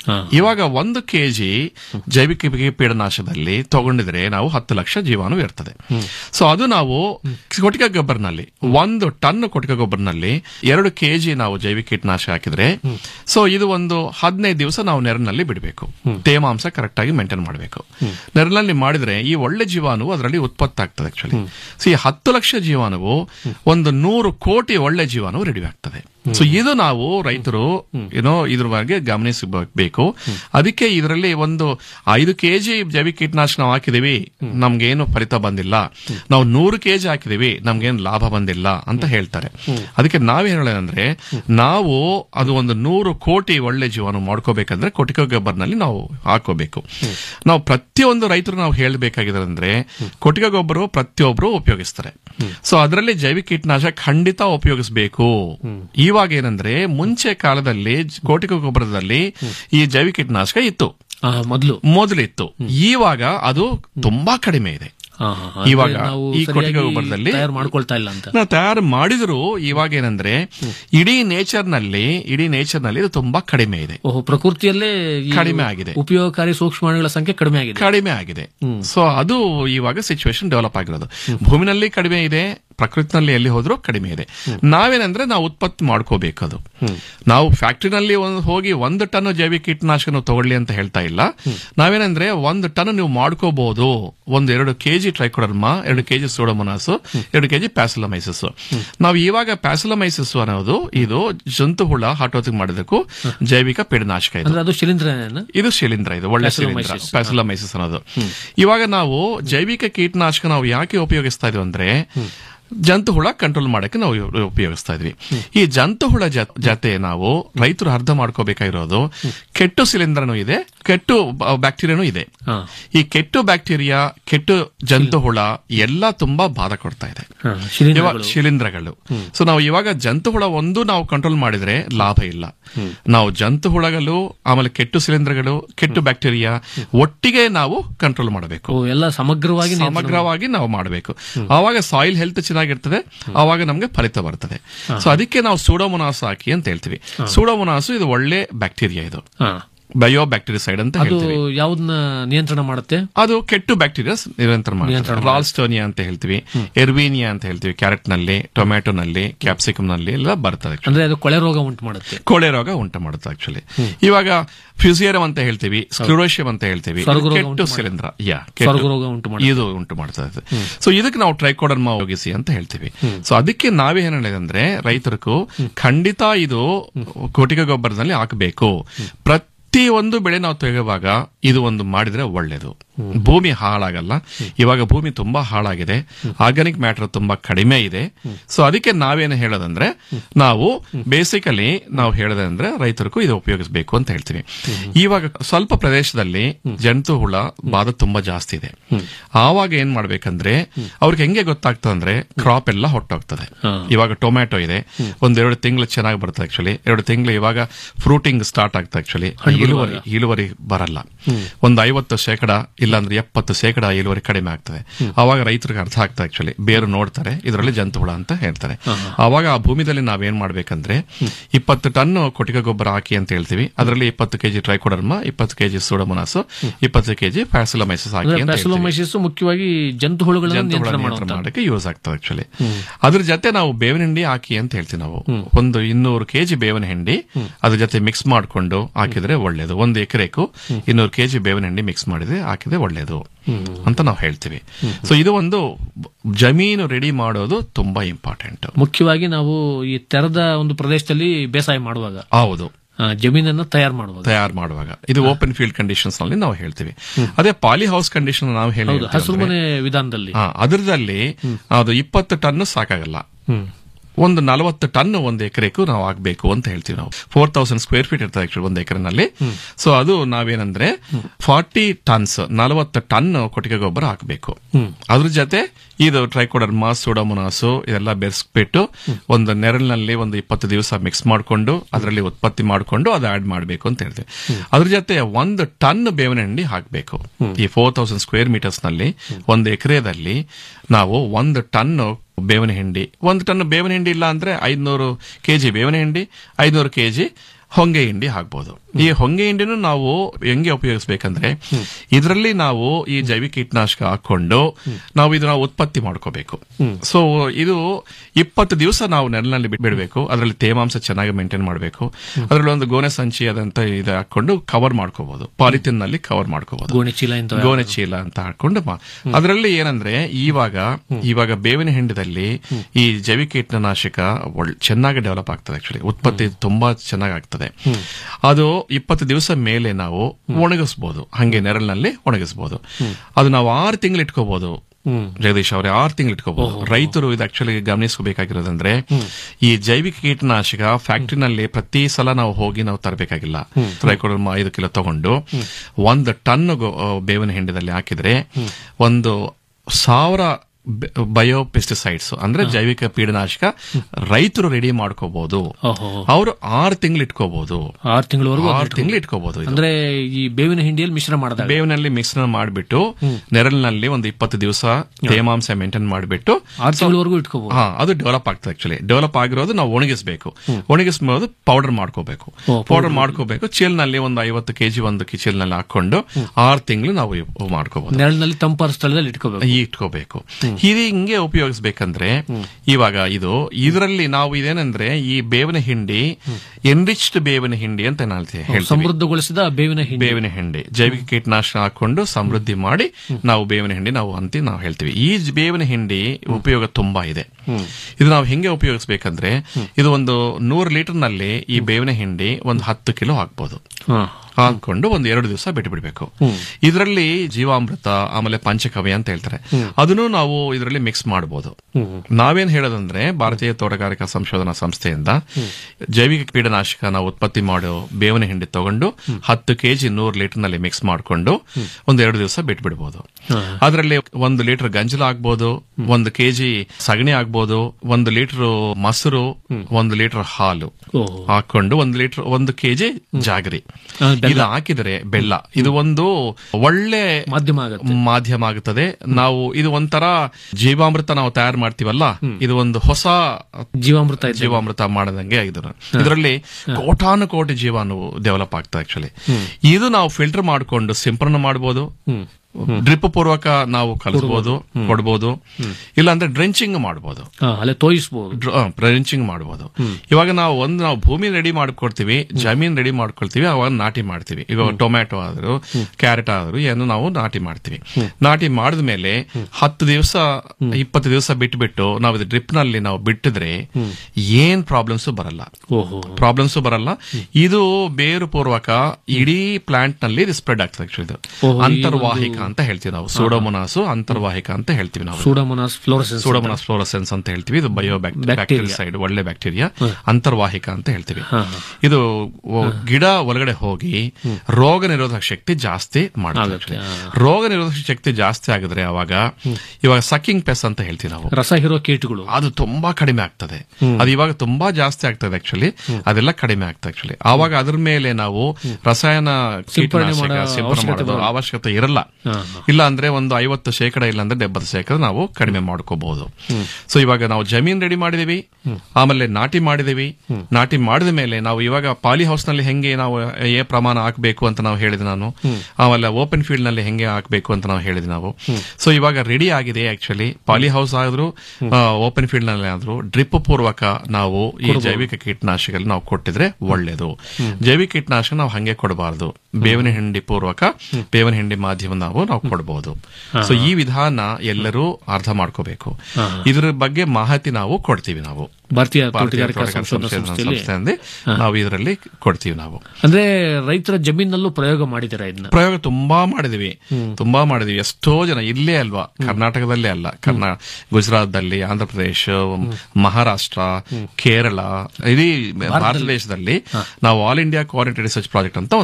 ಇವಾಗ ಒಂದು ಕೆಜಿ ಜೈವಿಕ ಕೀಟನಾಶಕದಲ್ಲಿ ತಗೊಂಡಿದ್ರೆ ನಾವು ಹತ್ತು ಲಕ್ಷ ಜೀವಾಣು ಇರ್ತದೆ ಸೊ ಅದು ನಾವು ಕೊಟ್ಟಿಗೆ ಗೊಬ್ಬರನಲ್ಲಿ ಒಂದು ಟನ್ ಕೊಟ್ಟಿಗೆ ಗೊಬ್ಬರನಲ್ಲಿ ಎರಡು ಕೆಜಿ ನಾವು ಜೈವಿಕ ಕೀಟನಾಶಕ ಹಾಕಿದ್ರೆ ಸೊ ಇದು ಒಂದು ಹದಿನೈದು ದಿವಸ ನಾವು ನೆರಳಿನಲ್ಲಿ ಬಿಡಬೇಕು ತೇವಾಂಶ ಕರೆಕ್ಟ್ ಆಗಿ ಮೇಂಟೈನ್ ಮಾಡಬೇಕು ನೆರಳಿನಲ್ಲಿ ಮಾಡಿದ್ರೆ ಈ ಒಳ್ಳೆ ಜೀವಾಣು ಅದರಲ್ಲಿ ಉತ್ಪತ್ತಿ ಆಗ್ತದೆ ಆಕ್ಚುಲಿ ಸೊ ಈ ಹತ್ತು ಲಕ್ಷ ಜೀವಾಣುವು ಒಂದು ನೂರು ಕೋಟಿ ಒಳ್ಳೆ ಜೀವಾಣು ರೆಡಿ ಆಗ್ತದೆ ಸೊ ಇದು ನಾವು ರೈತರು ಏನೋ ಇದ್ರ ಬಗ್ಗೆ ಗಮನಿಸಬೇಕು ಅದಕ್ಕೆ ಇದರಲ್ಲಿ ಒಂದು ಐದು ಕೆಜಿ ಜೈವಿಕ ಕೀಟನಾಶಕ ನಾವು ಹಾಕಿದೀವಿ ನಮ್ಗೇನು ಫಲಿತ ಬಂದಿಲ್ಲ ನಾವು ನೂರು ಕೆಜಿ ಹಾಕಿದೀವಿ ನಮ್ಗೇನು ಲಾಭ ಬಂದಿಲ್ಲ ಅಂತ ಹೇಳ್ತಾರೆ ಅದಕ್ಕೆ ನಾವೇನ್ ಹೇಳೋದಂದ್ರೆ ನಾವು ಅದು ಒಂದು ನೂರು ಕೋಟಿ ಒಳ್ಳೆ ಜೀವನ ಮಾಡ್ಕೋಬೇಕಂದ್ರೆ ಕೊಟ್ಟಿಗೆ ಗೊಬ್ಬರನಲ್ಲಿ ನಾವು ಹಾಕೋಬೇಕು ನಾವು ಪ್ರತಿಯೊಂದು ರೈತರು ನಾವು ಹೇಳಬೇಕಾಗಿದ್ರೆ ಕೊಟ್ಟಿಗೆ ಗೊಬ್ಬರ ಪ್ರತಿಯೊಬ್ಬರು ಉಪಯೋಗಿಸ್ತಾರೆ ಸೊ ಅದರಲ್ಲಿ ಜೈವಿಕ ಕೀಟನಾಶಕ ಖಂಡಿತ ಉಪಯೋಗಿಸಬೇಕು ಇವಾಗ ಏನಂದ್ರೆ ಮುಂಚೆ ಕಾಲದಲ್ಲಿ ಕೋಟಿಕ ಗೊಬ್ಬರದಲ್ಲಿ ಈ ಜೈವಿಕ ಕೀಟನಾಶಕ ಇತ್ತು ಮೊದಲು ಮೊದಲಿತ್ತು ಇವಾಗ ಅದು ತುಂಬಾ ಕಡಿಮೆ ಇದೆ ಇವಾಗ ನಾವು ಈ ಕೊಟ್ಟಿಗೆ ಸರಿಯಾಗಿ ಗೊಬ್ಬರದಲ್ಲಿ ತಯಾರು ಮಾಡ್ಕೊಳ್ತಾ ಇಲ್ಲ ಅಂತ ನಾವು ತಯಾರು ಮಾಡಿದ್ರು ಇವಾಗ ಏನಂದ್ರೆ ಇಡೀ ನೇಚರ್ ನಲ್ಲಿ ಇಡೀ ನೇಚರ್ ನಲ್ಲಿ ಇದು ತುಂಬಾ ಕಡಿಮೆ ಇದೆ ಓಹೋ ಪ್ರಕೃತಿಯಲ್ಲೇ ಈ ಕಡಿಮೆ ಆಗಿದೆ. ಉಪಯೋಗಕಾರಿ ಸೂಕ್ಷ್ಮಾಣುಗಳ ಸಂಖ್ಯೆ ಕಡಿಮೆ ಆಗಿದೆ ಕಡಿಮೆ ಆಗಿದೆ ಸೊ ಅದು ಇವಾಗ ಸಿಚುವೇಶನ್ ಡೆವಲಪ್ ಆಗಿರೋದು ಭೂಮಿನಲ್ಲಿ ಕಡಿಮೆ ಇದೆ ಪ್ರಕೃತಿನಲ್ಲಿ ಎಲ್ಲಿ ಹೋದ್ರೂ ಕಡಿಮೆ ಇದೆ ನಾವೇನಂದ್ರೆ ನಾವು ಉತ್ಪತ್ತಿ ಮಾಡ್ಕೋಬೇಕು ಅದು ನಾವು ಫ್ಯಾಕ್ಟ್ರಿನಲ್ಲಿ ಒಂದು ಹೋಗಿ ಒಂದು ಟನ್ ಜೈವಿಕ ಕೀಟನಾಶಕ ನಾವು ತಗೊಳ್ಳಿ ಅಂತ ಹೇಳ್ತಾ ಇಲ್ಲ ನಾವೇನಂದ್ರೆ ಒಂದು ಟನ್ ನೀವು ಮಾಡ್ಕೋಬಹುದು ಒಂದು ಎರಡು ಕೆಜಿ ಟ್ರೈಕೋಡರ್ಮಾ ಎರಡು ಕೆಜಿ ಸೋಡೋಮೊನಾಸ್ ಎರಡು ಕೆಜಿ ಪ್ಯಾಸಲಮೈಸಿಸ್ ನಾವು ಇವಾಗ ಪ್ಯಾಸಲಮೈಸಿಸ್ ಅನ್ನೋದು ಇದು ಜಂತು ಹುಳ ಹಾಟೋತಿಗೆ ಮಾಡೋದಕ್ಕೂ ಜೈವಿಕ ಪೀಡನಾಶಕ ಇದು ಅಂದ್ರೆ ಅದು ಶಿಲೀಂಧ್ರ ಇದು ಶಿಲೀಂಧ್ರ ಇದು ಒಳ್ಳೆ ಶಿಲೀಂಧ್ರ Bacillomyces. ಪ್ಯಾಸಿಲಮೈಸಿಸ್ ಅನ್ನೋದು ಇವಾಗ ನಾವು ಜೈವಿಕ ಕೀಟನಾಶಕ ನಾವು ಯಾಕೆ ಉಪಯೋಗಿಸ್ತಾ ಇದೀವಿ ಅಂದ್ರೆ ಜಂತು ಹುಳ ಕಂಟ್ರೋಲ್ ಮಾಡಕ್ಕೆ ನಾವು ಉ- ಉಪಯೋಗಿಸ್ತಾ ಇದ್ವಿ ಈ ಜಂತು ಹುಳ ಜ- ಜೊತೆ ನಾವು ರೈತರು ಅರ್ಥ ಮಾಡ್ಕೋಬೇಕಾಗಿರೋದು ಕೆಟ್ಟು ಶಿಲೀಂಧ್ರನೂ ಇದೆ ಕೆಟ್ಟು ಬ್ಯಾಕ್ಟೀರಿಯಾನು ಇದೆ ಈ ಕೆಟ್ಟು ಬ್ಯಾಕ್ಟೀರಿಯಾ ಕೆಟ್ಟು ಜಂತು ಹುಳ ಎಲ್ಲ ತುಂಬಾ ಬಾಧ ಕೊಡ್ತಾ ಇದೆ ಇವಾಗ ಶಿಲೀಂಧ್ರಗಳು ಸೊ ನಾವು ಇವಾಗ ಜಂತು ಹುಳ ಒಂದು ನಾವು ಕಂಟ್ರೋಲ್ ಮಾಡಿದ್ರೆ ಲಾಭ ಇಲ್ಲ ನಾವು ಜಂತು ಹುಳಗಳು ಆಮೇಲೆ ಕೆಟ್ಟು ಶಿಲೀಂಧ್ರಗಳು ಕೆಟ್ಟು ಬ್ಯಾಕ್ಟೀರಿಯಾ ಒಟ್ಟಿಗೆ ನಾವು ಕಂಟ್ರೋಲ್ ಮಾಡಬೇಕು ಎಲ್ಲ ಸಮಗ್ರವಾಗಿ ನಿಯಂತ್ರಣ ಸಮಗ್ರವಾಗಿ ನಾವು ಮಾಡಬೇಕು ಆವಾಗ ಸಾಯಿಲ್ ಹೆಲ್ತ್ ಚೆನ್ನಾಗಿರ್ತದೆ ಆವಾಗ ನಮ್ಗೆ ಫಲಿತ ಬರ್ತದೆ ಸೊ ಅದಕ್ಕೆ ನಾವು ಸೂಡೋಮೊನಾಸ್ ಹಾಕಿ ಅಂತ ಹೇಳ್ತೀವಿ ಸೂಡೋಮೊನಾಸು ಇದು ಒಳ್ಳೆ ಬ್ಯಾಕ್ಟೀರಿಯಾ ಇದು ಬಯೋ ಬ್ಯಾಕ್ಟೀರಿಯಸೈಡ್ ಅಂತ ಅದು ಹೇಳ್ತೀವಿ ಯಾವ್ದನ್ನ ನಿಯಂತ್ರಣ ಮಾಡುತ್ತೆ ಅದು ಕೆಟ್ಟು ಬ್ಯಾಕ್ಟೀರಿಯಾಸ್ ನಿರಂತರ ನಿಯಂತ್ರಣ ಮಾಡ್ತಾರೆ ರಾಲ್ಸ್ಟೋನಿಯಾ ಅಂತ ಹೇಳ್ತೀವಿ ಎರ್ವೀನಿಯಾ ಅಂತ ಹೇಳ್ತೀವಿ ಕ್ಯಾರೆಟ್ ನಲ್ಲಿ ಟೊಮ್ಯಾಟೊನಲ್ಲಿ ಕ್ಯಾಪ್ಸಿಕಮ್ ನಲ್ಲಿ ಎಲ್ಲ ಬರ್ತದೆ ಅಂದ್ರೆ ಅದು ಕೊಳೆ ರೋಗ ಉಂಟು ಮಾಡುತ್ತೆ ಕೊಳೆ ರೋಗ ಉಂಟು ಮಾಡುತ್ತೆ ಆಕ್ಚುಲಿ ಇವಾಗ ಫ್ಯೂಸಿಯರಮ್ ಅಂತ ಹೇಳ್ತೀವಿ ಸ್ಕ್ಲೂರೋಶಿಯಂ ಅಂತ ಹೇಳ್ತೀವಿ ಇದು ಸ್ವರ್ಗರೋಗ ಕೆಟ್ಟು ಉಂಟು ಮಾಡುತ್ತೆ. ಶಿಲೀಂಧ್ರ ಯಾ ಸ್ವರ್ಗರೋಗ ಉಂಟು ಮಾಡುತ್ತೆ. ಇದು ಉಂಟು ಮಾಡ್ತದೆ ಸೊ ಇದಕ್ಕೆ ನಾವು ಟ್ರೈಕೋಡರ್ಮಾ ಉಪಯೋಗಿಸಿ ಅಂತ ಹೇಳ್ತೀವಿ ಸೊ ಅದಕ್ಕೆ ನಾವೇನ್ ಹೇಳಿದಂದ್ರೆ ರೈತರಿಗೂ ಖಂಡಿತ ಇದು ಕೊಟ್ಟಿಗೆ ಗೊಬ್ಬರದಲ್ಲಿ ಹಾಕಬೇಕು ಪ್ರತಿ ಒಂದು ಬೆಳೆ ನಾವು ತೆಗೆಯುವಾಗ ಇದು ಒಂದು ಮಾಡಿದ್ರೆ ಒಳ್ಳೇದು ಭೂಮಿ ಹಾಳಾಗಲ್ಲ ಇವಾಗ ಭೂಮಿ ತುಂಬಾ ಹಾಳಾಗಿದೆ ಆರ್ಗಾನಿಕ್ ಮ್ಯಾಟರ್ ತುಂಬಾ ಕಡಿಮೆ ಇದೆ ಸೊ ಅದಕ್ಕೆ ನಾವೇನು ಹೇಳೋದಂದ್ರೆ ನಾವು ಬೇಸಿಕಲಿ ನಾವು ಹೇಳೋದಂದ್ರೆ ರೈತರಿಗೂ ಇದು ಉಪಯೋಗಿಸಬೇಕು ಅಂತ ಹೇಳ್ತೀವಿ ಇವಾಗ ಸ್ವಲ್ಪ ಪ್ರದೇಶದಲ್ಲಿ ಜಂತು ಹುಳ ಬಾಧ ತುಂಬಾ ಜಾಸ್ತಿ ಇದೆ ಆವಾಗ ಏನ್ ಮಾಡ್ಬೇಕಂದ್ರೆ ಅವ್ರಿಗೆ ಹೆಂಗೆ ಗೊತ್ತಾಗ್ತದೆ ಅಂದ್ರೆ ಕ್ರಾಪ್ ಎಲ್ಲ ಹೊಟ್ಟೋಗ್ತದೆ ಇವಾಗ ಟೊಮ್ಯಾಟೊ ಇದೆ ಒಂದೆರಡು ತಿಂಗಳು ಚೆನ್ನಾಗಿ ಬರ್ತದೆ ಆಕ್ಚುಲಿ ಎರಡು ತಿಂಗಳು ಇವಾಗ ಫ್ರೂಟಿಂಗ್ ಸ್ಟಾರ್ಟ್ ಆಗ್ತದೆ ಆಕ್ಚುಲಿ ಇಳುವರಿ ಇಳುವರಿ ಬರಲ್ಲ ಒಂದು ಐವತ್ತು ಶೇಕಡ ಇಲ್ಲಾಂದ್ರೆ ಎಪ್ಪತ್ತು ಶೇಕಡ ಇಳುವರಿ ಕಡಿಮೆ ಆಗ್ತದೆ ಅವಾಗ ರೈತರಿಗೆ ಅರ್ಥ ಆಗ್ತದೆ ಆಕ್ಚುಲಿ ಬೇರು ನೋಡ್ತಾರೆ ಇದರಲ್ಲಿ ಜಂತು ಹುಳ ಅಂತ ಹೇಳ್ತಾರೆ ಅವಾಗ ಆ ಭೂಮಿದಲ್ಲಿ ನಾವೇನ್ ಮಾಡ್ಬೇಕಂದ್ರೆ ಇಪ್ಪತ್ತು ಟನ್ ಕೊಟ್ಟಿಗೆ ಗೊಬ್ಬರ ಹಾಕಿ ಅಂತ ಹೇಳ್ತೀವಿ ಅದರಲ್ಲಿ ಇಪ್ಪತ್ತು ಕೆಜಿ ಟ್ರೈಕೋಡರ್ಮ ಇಪ್ಪತ್ತು ಕೆಜಿ ಸೂಡೋಮೊನಾಸ್ ಇಪ್ಪತ್ತು ಕೆಜಿ ಪ್ಯಾಸಿಲಮೈಸಿಸ್ ಹಾಕಿ ಅಂತ ಹೇಳ್ತೀವಿ. ಪ್ಯಾಸಲೋಮೈಸಿಸ್ ಮುಖ್ಯವಾಗಿ ಜಂತು ಹುಳುಗಳನ್ನು ಜಂತು ಹುಳ ನಿಯಂತ್ರಣ ನಿಯಂತ್ರಣ ಮಾಡುವಂತ ಮಾಡಕ್ಕೆ ಯೂಸ್ ಆಗ್ತದೆ ಆಕ್ಚುಲಿ ಅದ್ರ ಜೊತೆ ನಾವು ಬೇವಿನ ಹಿಂಡಿ ಹಾಕಿ ಅಂತ ಹೇಳ್ತೀವಿ ನಾವು ಒಂದು ಇನ್ನೂರು ಕೆಜಿ ಬೇವಿನ ಹಿಂಡಿ ಅದ್ರ ಜೊತೆ ಮಿಕ್ಸ್ ಮಾಡ್ಕೊಂಡು ಹಾಕಿದ್ರೆ ಒಳ್ಳೇದು ಒಂದು ಎಕರೆಗೂ ಇನ್ನೂರು ಕೆಜಿ ಬೇವಿನ ಹಿಂಡಿ ಮಿಕ್ಸ್ ಮಾಡಿದ್ರೆ ಹಾಕಿದ್ರೆ ಒಳ್ಳೇದು ಅಂತ ನಾವು ಹೇಳ್ತೀವಿ ಸೊ ಇದು ಒಂದು ಜಮೀನು ರೆಡಿ ಮಾಡೋದು ತುಂಬಾ ಇಂಪಾರ್ಟೆಂಟ್ ಮುಖ್ಯವಾಗಿ ನಾವು ಈ ತೆರೆದ ಒಂದು ಪ್ರದೇಶದಲ್ಲಿ ಬೇಸಾಯ ಮಾಡುವಾಗ ಹೌದು ಆ, ಜಮೀನನ್ನ ತಯಾರು ಮಾಡುವಾಗ ತಯಾರು ಮಾಡುವಾಗ ಇದು ಓಪನ್ ಫೀಲ್ಡ್ ಕಂಡೀಷನ್ಸ್ ನಲ್ಲಿ ನಾವು ಹೇಳ್ತೀವಿ ಅದೇ ಪಾಲಿ ಹೌಸ್ ಕಂಡೀಷನ್ ನಾವು ಹೇಳಿ ಹೌದು ಹಸಿರು ಮನೆ ವಿಧಾನದಲ್ಲಿ ಅದರದಲ್ಲಿ ಅದು ಇಪ್ಪತ್ತು ಟನ್ ಸಾಕಾಗಲ್ಲ ಒಂದು ನಲವತ್ತು ಟನ್ ಒಂದು ಎಕರೆಗೂ ನಾವು ಹಾಕ್ಬೇಕು ಅಂತ ಹೇಳ್ತೀವಿ ನಾವು ಫೋರ್ ತೌಸಂಡ್ ಸ್ಕ್ವೇರ್ ಫೀಟ್ ಇರ್ತದೆ ಆಕ್ಚುಲಿ ಒಂದು ಎಕರೆನಲ್ಲಿ ಸೊ ಅದು ನಾವೇನಂದ್ರೆ ಫಾರ್ಟಿ ಟನ್ಸ್ ನಲವತ್ತು ಟನ್ ಕೊಟ್ಟಿಗೆ ಗೊಬ್ಬರ ಹಾಕಬೇಕು ಅದ್ರ ಜೊತೆ ಇದು ಟ್ರೈಕೋಡರ್ಮಾ ಸೂಡೋಮೊನಾಸು ಇದೆಲ್ಲ ಬೆರೆಸ್ಬಿಟ್ಟು ಒಂದು ನೆರಳಿನಲ್ಲಿ ಒಂದು ಇಪ್ಪತ್ತು ದಿವಸ ಮಿಕ್ಸ್ ಮಾಡಿಕೊಂಡು ಅದರಲ್ಲಿ ಉತ್ಪತ್ತಿ ಮಾಡಿಕೊಂಡು ಅದು ಆಡ್ ಮಾಡಬೇಕು ಅಂತ ಹೇಳ್ತೀವಿ ಅದ್ರ ಜೊತೆ ಒಂದು ಟನ್ ಬೇವಿನ ಹಿಂಡಿ ಹಾಕಬೇಕು ಈ ಫೋರ್ ತೌಸಂಡ್ ಸ್ಕ್ವೇರ್ ಮೀಟರ್ಸ್ ನಲ್ಲಿ ಒಂದು ಎಕರೆದಲ್ಲಿ ನಾವು ಒಂದು ಟನ್ ಬೇವಿನ ಹಿಂಡಿ ಒಂದು ಟನ್ ಬೇವಿನ ಹಿಂಡಿ ಇಲ್ಲ ಅಂದ್ರೆ ಐದ್ನೂರು ಕೆಜಿ ಬೇವಿನ ಹಿಂಡಿ ಐದ್ನೂರು ಕೆಜಿ ಹೊಂಗೆ ಹಿಂಡಿ ಹಾಕ್ಬೋದು ಈ ಹೊಂಗೆ ಹಿಂಡಿನೂ ನಾವು ಹೆಂಗೆ ಉಪಯೋಗಿಸ್ಬೇಕಂದ್ರೆ ಇದರಲ್ಲಿ ನಾವು ಈ ಜೈವಿಕ ಕೀಟನಾಶಕ ಹಾಕೊಂಡು ನಾವು ಇದನ್ನ ಉತ್ಪತ್ತಿ ಮಾಡ್ಕೋಬೇಕು ಸೊ ಇದು ಇಪ್ಪತ್ತು ದಿವಸ ನಾವು ನೆರಳಿನಲ್ಲಿ ಬಿಟ್- ಬಿಡಬೇಕು ಅದರಲ್ಲಿ ತೇವಾಂಶ ಚೆನ್ನಾಗಿ ಮೇಂಟೈನ್ ಮಾಡಬೇಕು ಅದರಲ್ಲಿ ಒಂದು ಗೋನೆ ಸಂಚಿ ಅದಂತ ಇದು ಹಾಕೊಂಡು ಕವರ್ ಮಾಡ್ಕೋಬಹುದು ಪಾಲಿಥಿನ್ ನಲ್ಲಿ ಕವರ್ ಮಾಡ್ಕೋಬಹುದು ಗೋಣಿ ಚೀಲ ಇಂಥವು ಗೋನೆ ಚೀಲ ಅಂತ ಹಾಕೊಂಡು ಮಾ- ಅದರಲ್ಲಿ ಏನಂದ್ರೆ ಇವಾಗ ಇವಾಗ ಬೇವಿನ ಹಿಂಡದಲ್ಲಿ ಈ ಜೈವಿಕ ಕೀಟನಾಶಕ ಒಳ್- ಚೆನ್ನಾಗಿ ಡೆವಲಪ್ ಆಗ್ತದೆ ಆಕ್ಚುಲಿ ಉತ್ಪತ್ತಿ ತುಂಬಾ ಚೆನ್ನಾಗಿ ಆಗ್ತದೆ ಅದು ಇಪ್ಪತ್ತು ದಿವಸ ಮೇಲೆ ನಾವು ಒಣಗಿಸ್ಬೋದು ಹಂಗೆ ನೆರಳಿನಲ್ಲಿ ಒಣಗಿಸ್ಬೋದು ಅದು ನಾವು ಆರು ತಿಂಗಳು ಇಟ್ಕೋಬಹುದು ಜಗದೀಶ್ ಅವ್ರೆ ಆರು ತಿಂಗಳು ಇಟ್ಕೋಬಹುದು ರೈತರು ಇದು ಆಕ್ಚುಲಿ ಗಮನಿಸಬೇಕಾಗಿರೋದಂದ್ರೆ ಈ ಜೈವಿಕ ಕೀಟನಾಶಕ ಫ್ಯಾಕ್ಟ್ರಿನಲ್ಲಿ ಪ್ರತಿ ಸಲ ನಾವು ಹೋಗಿ ನಾವು ತರಬೇಕಾಗಿಲ್ಲ ಟ್ರೈಕೋಡರ್ಮ ಐದು ಕಿಲೋ ತಗೊಂಡು ಒಂದು ಟನ್ ಗೊ- ಆ, ಬೇವಿನ ಹಿಂಡದಲ್ಲಿ ಹಾಕಿದ್ರೆ ಒಂದು ಸಾವಿರ ಬಯೋ ಪೆಸ್ಟಿಸೈಡ್ಸ್ ಅಂದ್ರೆ ಜೈವಿಕ ಪೀಡನಾಶಕ ರೈತರು ರೆಡಿ ಮಾಡ್ಕೋಬಹುದು ಅವರು ಆರು ತಿಂಗಳು ಇಟ್ಕೋಬಹುದು ಆರು ತಿಂಗಳವರೆಗೂ ಆರು ತಿಂಗಳು ಇಟ್ಕೋಬಹುದು ಇದು. ಅಂದ್ರೆ ಈ ಬೇವಿನ ಹಿಂಡಿಯಲ್ಲಿ ಮಿಶ್ರ ಮಾಡಿದಾಗ ಬೇವಿನಲ್ಲಿ ಮಿಕ್ಸ್ನ ಮಾಡಿಬಿಟ್ಟು ನೆರಳಿನಲ್ಲಿ ಒಂದು ಇಪ್ಪತ್ತು ದಿವಸ ತೇಮಾಂಶ ಮೇಂಟೈನ್ ಮಾಡಿಬಿಟ್ಟು ಆರು ತಿಂಗಳವರೆಗೂ ಇಟ್ಕೋಬಹುದು ಹಾ ಅದು ಡೆವಲಪ್ ಆಗ್ತದೆ ಆಕ್ಚುಲಿ ಡೆವಲಪ್ ಆಗಿರೋದು ನಾವು ಒಣಗಿಸ್ಬೇಕು ಒಣಗಿಸ್ಬೋದು ಪೌಡರ್ ಮಾಡ್ಕೋಬೇಕು ಪೌಡರ್ ಮಾಡ್ಕೋಬೇಕು ಚೀಲ್ನಲ್ಲಿ ಒಂದು ಐವತ್ತು ಕೆಜಿ ಒಂದು ಚೀಲ್ನಲ್ಲಿ ಹಾಕೊಂಡು ಆರು ತಿಂಗಳು ನಾವು ಇವ್- ಮಾಡ್ಕೋಬಹುದು ನೆರಳಿನಲ್ಲಿ ತಂಪಾದ ಸ್ಥಳದಲ್ಲಿ ಇಟ್ಕೋಬೇಕು ಈ ಇಟ್ಕೋಬೇಕು ಇದು ಹಿಂಗೆ ಉಪಯೋಗಿಸ್ಬೇಕಂದ್ರೆ ಇವಾಗ ಇದು ಇದರಲ್ಲಿ ನಾವು ಇದೇನಂದ್ರೆ ಈ ಬೇವಿನ ಹಿಂಡಿ ಎನ್ರಿಚ್ಡ್ ಬೇವಿನ ಹಿಂಡಿ ಅಂತ ನಾನು ಹೇಳ್ತೀವಿ ಸಮೃದ್ಧಗೊಳಿಸಿದ ಬೇವಿನ ಹಿಂಡಿ ಬೇವಿನ ಹಿಂಡಿ ಜೈವಿಕ ಕೀಟನಾಶಕ ಹಾಕೊಂಡು ಸಮೃದ್ಧಿ ಮಾಡಿ ನಾವು ಬೇವಿನ ಹಿಂಡಿ ನಾವು ಅಂತ ನಾವು ಹೇಳ್ತೀವಿ ಈ ಜ್- ಬೇವಿನ ಹಿಂಡಿ ಉಪಯೋಗ ತುಂಬಾ ಇದೆ ಇದು ನಾವು ಹೆಂಗೆ ಉಪಯೋಗಿಸ್ಬೇಕಂದ್ರೆ ಇದು ಒಂದು ನೂರು ಲೀಟರ್ ನಲ್ಲಿ ಈ ಬೇವಿನ ಹಿಂಡಿ ಒಂದು ಹತ್ತು ಕಿಲೋ ಹಾಕ್ಬೋದು ಹಾಕೊಂಡು ಒಂದು ಎರಡು ದಿವಸ ಬಿಟ್ಟು ಬಿಡಬೇಕು ಇದರಲ್ಲಿ ಜೀವಾಮೃತ ಆಮೇಲೆ ಪಂಚಕವ್ಯ ಅಂತ ಹೇಳ್ತಾರೆ ಅದನ್ನು ನಾವು ಇದರಲ್ಲಿ ಮಿಕ್ಸ್ ಮಾಡಬಹುದು ನಾವೇನ್ ಹೇಳೋದಂದ್ರೆ ಭಾರತೀಯ ತೋಟಗಾರಿಕಾ ಸಂಶೋಧನಾ ಸಂಸ್ಥೆಯಿಂದ ಜೈವಿಕ ಕೀಟನಾಶಕ ನಾವು ಉತ್ಪತ್ತಿ ಮಾಡೋ ಬೇವಿನ ಹಿಂಡಿ ತಗೊಂಡು ಹತ್ತು ಕೆಜಿ ನೂರು ಲೀಟರ್ ನಲ್ಲಿ ಮಿಕ್ಸ್ ಮಾಡಿಕೊಂಡು ಒಂದು ಎರಡು ದಿವಸ ಬಿಟ್ಟು ಬಿಡಬಹುದು ಅದರಲ್ಲಿ ಒಂದು ಲೀಟರ್ ಗಂಜಲ ಆಗ್ಬೋದು ಒಂದು ಕೆಜಿ ಸಗಣಿ ಆಗ್ಬೋದು ಒಂದು ಲೀಟರ್ ಮೊಸರು ಒಂದು ಲೀಟರ್ ಹಾಲು ಹಾಕೊಂಡು ಒಂದು ಲೀಟರ್ ಒಂದು ಕೆಜಿ ಜಾಗರಿ ಇದು ಹಾಕಿದರೆ ಬೆಲ್ಲ ಇದು ಒಂದು ಒಳ್ಳೆ ಮಾಧ್ಯಮ ಮಾಧ್ಯಮ ಆಗುತ್ತದೆ ನಾವು ಇದು ಒಂಥರ ಜೀವಾಮೃತ ನಾವು ತಯಾರು ಮಾಡ್ತೀವಲ್ಲ ಇದು ಒಂದು ಹೊಸ ಜೀವಾಮೃತ ಜೀವಾಮೃತ ಮಾಡದಂಗೆ ಇದು ಇದರಲ್ಲಿ ಕೋಟಾನು ಕೋಟಿ ಜೀವಾಣು ಡೆವಲಪ್ ಆಗ್ತದೆ ಆಕ್ಚುಲಿ ಇದು ನಾವು ಫಿಲ್ಟರ್ ಮಾಡಿಕೊಂಡು ಸಿಂಪರಣೆ ಮಾಡಬಹುದು ಡ್ರಿಪ್ ಪೂರ್ವಕ ನಾವು ಕಲಿಸಬಹುದು ಕೊಡ್ಬೋದು ಇಲ್ಲ ಅಂದ್ರೆ ಡ್ರೆಂಚಿಂಗ್ ಮಾಡಬಹುದು ಅಲ್ಲೇ ತೋಯಿಸಬಹುದು ಡ್ರೆಂಚಿಂಗ್ ಮಾಡಬಹುದು ಇವಾಗ ನಾವು ಒಂದು ನಾವು ಭೂಮಿ ರೆಡಿ ಮಾಡ್ಕೊಡ್ತೀವಿ ಜಮೀನ್ ರೆಡಿ ಮಾಡ್ಕೊಳ್ತೀವಿ ಅವಾಗ ನಾಟಿ ಮಾಡ್ತೀವಿ ಈಗ ಟೊಮ್ಯಾಟೊ ಆದ್ರು ಕ್ಯಾರೆಟ್ ಆದ್ರು ಏನು ನಾವು ನಾಟಿ ಮಾಡ್ತೀವಿ ನಾಟಿ ಮಾಡಿದ ಮೇಲೆ ಹತ್ತು ದಿವಸ ಇಪ್ಪತ್ತು ದಿವಸ ಬಿಟ್ಬಿಟ್ಟು ನಾವು ಇದು ಡ್ರಿಪ್ ನಲ್ಲಿ ನಾವು ಬಿಟ್ಟಿದ್ರೆ ಏನ್ ಪ್ರಾಬ್ಲಮ್ಸ್ ಬರಲ್ಲ ಪ್ರಾಬ್ಲಮ್ಸ್ ಬರಲ್ಲ ಇದು ಬೇರು ಪೂರ್ವಕ ಇಡೀ ಪ್ಲಾಂಟ್ ನಲ್ಲಿ ಇದು ಸ್ಪ್ರೆಡ್ ಆಗ್ತದೆ ಆಕ್ಚುಲಿ ಇದು ಓಹೋ, ಈ ಅಂತರ್ವಾಹಿಕ ಅಂತ ಹೇಳ್ತೀವಿ ನಾವು ಸೂಡೋಮೊನಾಸು ಅಂತರ್ವಾಹಿಕ ಅಂತ ಹೇಳ್ತೀವಿ ನಾವು ಸೂಡೋಮೊನಾಸ್ ಫ್ಲೋರಸೆನ್ಸ್ ಸೂಡೋಮೊನಾಸ್ ಫ್ಲೋರಸೆನ್ಸ್ ಅಂತ ಹೇಳ್ತೀವಿ ಇದು ಬಯೋ ಬ್ಯಾಕ್ಟೀರಿಯಾ ಸೈಡ್ ಒಳ್ಳೆ ಬ್ಯಾಕ್ಟೀರಿಯಾ ಅಂತರ್ವಾಹಿಕ ಅಂತ ಹೇಳ್ತೀವಿ ಇದು ಒ- ಗಿಡ ಒಳಗಡೆ ಹೋಗಿ ರೋಗ ನಿರೋಧಕ ಶಕ್ತಿ ಜಾಸ್ತಿ ಮಾಡುತ್ತೆ ರೋಗ ನಿರೋಧಕ ಶಕ್ತಿ ಜಾಸ್ತಿ ಆಗಿದ್ರೆ ಅವಾಗ ಇವಾಗ ಸಕ್ಕಿಂಗ್ ಪೆಸ್ ಅಂತ ಹೇಳ್ತೀವಿ ನಾವು ರಸ ಹೀರೋ ಕೀಟಗಳು ಅದು ತುಂಬಾ ಕಡಿಮೆ ಆಗ್ತದೆ ಅದು ಇವಾಗ ತುಂಬಾ ಜಾಸ್ತಿ ಆಗ್ತದೆ ಆಕ್ಚುಲಿ ಅದೆಲ್ಲ ಕಡಿಮೆ ಆಗ್ತದೆ ಆಕ್ಚುಲಿ ಆವಾಗ ಅದ್ರ ಮೇಲೆ ನಾವು ರಸಾಯನ ಸಿಂಪರಣೆ ಕೀಟನಾಶಕ ಮಾಡೋ ಸಿಂಪರಣೆ ಅವಶ್ಯಕತೆ ಮಾಡೋದು ಬರಲ್ಲ. ಅವಶ್ಯಕತೆ ಇರಲ್ಲ ಇಲ್ಲ ಅಂದ್ರೆ ಒಂದು ಐವತ್ತು ಶೇಕಡ ಇಲ್ಲ ಅಂದ್ರೆ ಡెబ్బತ್ತು ಶೇಕಡ ನಾವು ಕಡಿಮೆ ಮಾಡ್ಕೋಬಹುದು ಸೊ ಇವಾಗ ನಾವು ಜಮೀನ್ ರೆಡಿ ಮಾಡಿದೀವಿ ಆಮೇಲೆ ನಾಟಿ ಮಾಡಿದೀವಿ ನಾಟಿ ಮಾಡಿದ ಮೇಲೆ ನಾವು ಇವಾಗ ಪಾಲಿ ಹೌಸ್ ನಲ್ಲಿ ಹೆಂಗೆ ನಾವು ಏ ಪ್ರಮಾಣ ಹಾಕಬೇಕು ಅಂತ ನಾವು ಹೇಳಿದೆ ನಾನು ಆಮೇಲೆ ಓಪನ್ ಫೀಲ್ಡ್ ನಲ್ಲಿ ಹೆಂಗೆ ಹಾಕಬೇಕು ಅಂತ ನಾವು ಹೇಳಿದ್ವಿ ನಾವು ಸೊ ಇವಾಗ ರೆಡಿ ಆಗಿದೆ ಆಕ್ಚುಲಿ ಪಾಲಿ ಹೌಸ್ ಆದ್ರೂ ಓಪನ್ ಫೀಲ್ಡ್ ನಲ್ಲಿ ಆದ್ರೂ ಡ್ರಿಪ್ ಪೂರ್ವಕ ನಾವು ಈ ಕೊಡ್ಬೋದು. ಜೈವಿಕ ಕೀಟನಾಶಕ ನಾವು ಕೊಟ್ಟಿದ್ರೆ ಒಳ್ಳೇದು ಜೈವಿಕ ಕೀಟನಾಶಕ ನಾವು ಹಂಗೆ ಕೊಡಬಾರದು ಬೇವಿನ ಹಿಂಡಿ ಪೂರ್ವಕ ಬೇವಿನ ಹಿಂಡಿ ಮಾಧ್ಯಮ ನಾವು ನಾವು ಕೊಡಬಹುದು ಸೊ ಈ ವಿಧಾನ ಎಲ್ಲರೂ ಅರ್ಥ ಮಾಡ್ಕೋಬೇಕು ಇದ್ರ ಬಗ್ಗೆ ಮಾಹಿತಿ ನಾವು ಕೊಡ್ತೀವಿ ನಾವು ಭಾರತೀಯ ಭಾರತೀಯ ತೋಟಗಾರಿಕಾ ತೋಟಗಾರಿಕಾ ಸಂಶೋಧನಾ ಸಂಸ್ಥೆಯಲ್ಲಿ ಸಂಸ್ಥೆಯಲ್ಲಿ ನಾವು ಇದರಲ್ಲಿ ಕೊಡ್ತೀವಿ ನಾವು ಅಂದ್ರೆ ರೈತರ ಜಮೀನಲ್ಲೂ ಪ್ರಯೋಗ ಮಾಡಿದ್ದೀರಾ ಇದನ್ನ ಪ್ರಯೋಗ ತುಂಬಾ ಮಾಡಿದೀವಿ ತುಂಬಾ ಮಾಡಿದೀವಿ ಎಷ್ಟೋ ಜನ ಇಲ್ಲೇ ಅಲ್ವಾ ಕರ್ನಾಟಕದಲ್ಲೇ ಅಲ್ಲ ಕರ್ನಾ ಗುಜರಾತ್ದಲ್ಲಿ ಆಂಧ್ರ ಪ್ರದೇಶ ಮಹಾರಾಷ್ಟ್ರ ಕೇರಳ ಇಡೀ ಭಾರತ ದೇಶದಲ್ಲಿ ನಾವು all India coordinated research project ಅಂತ ಒಂದಿದೆ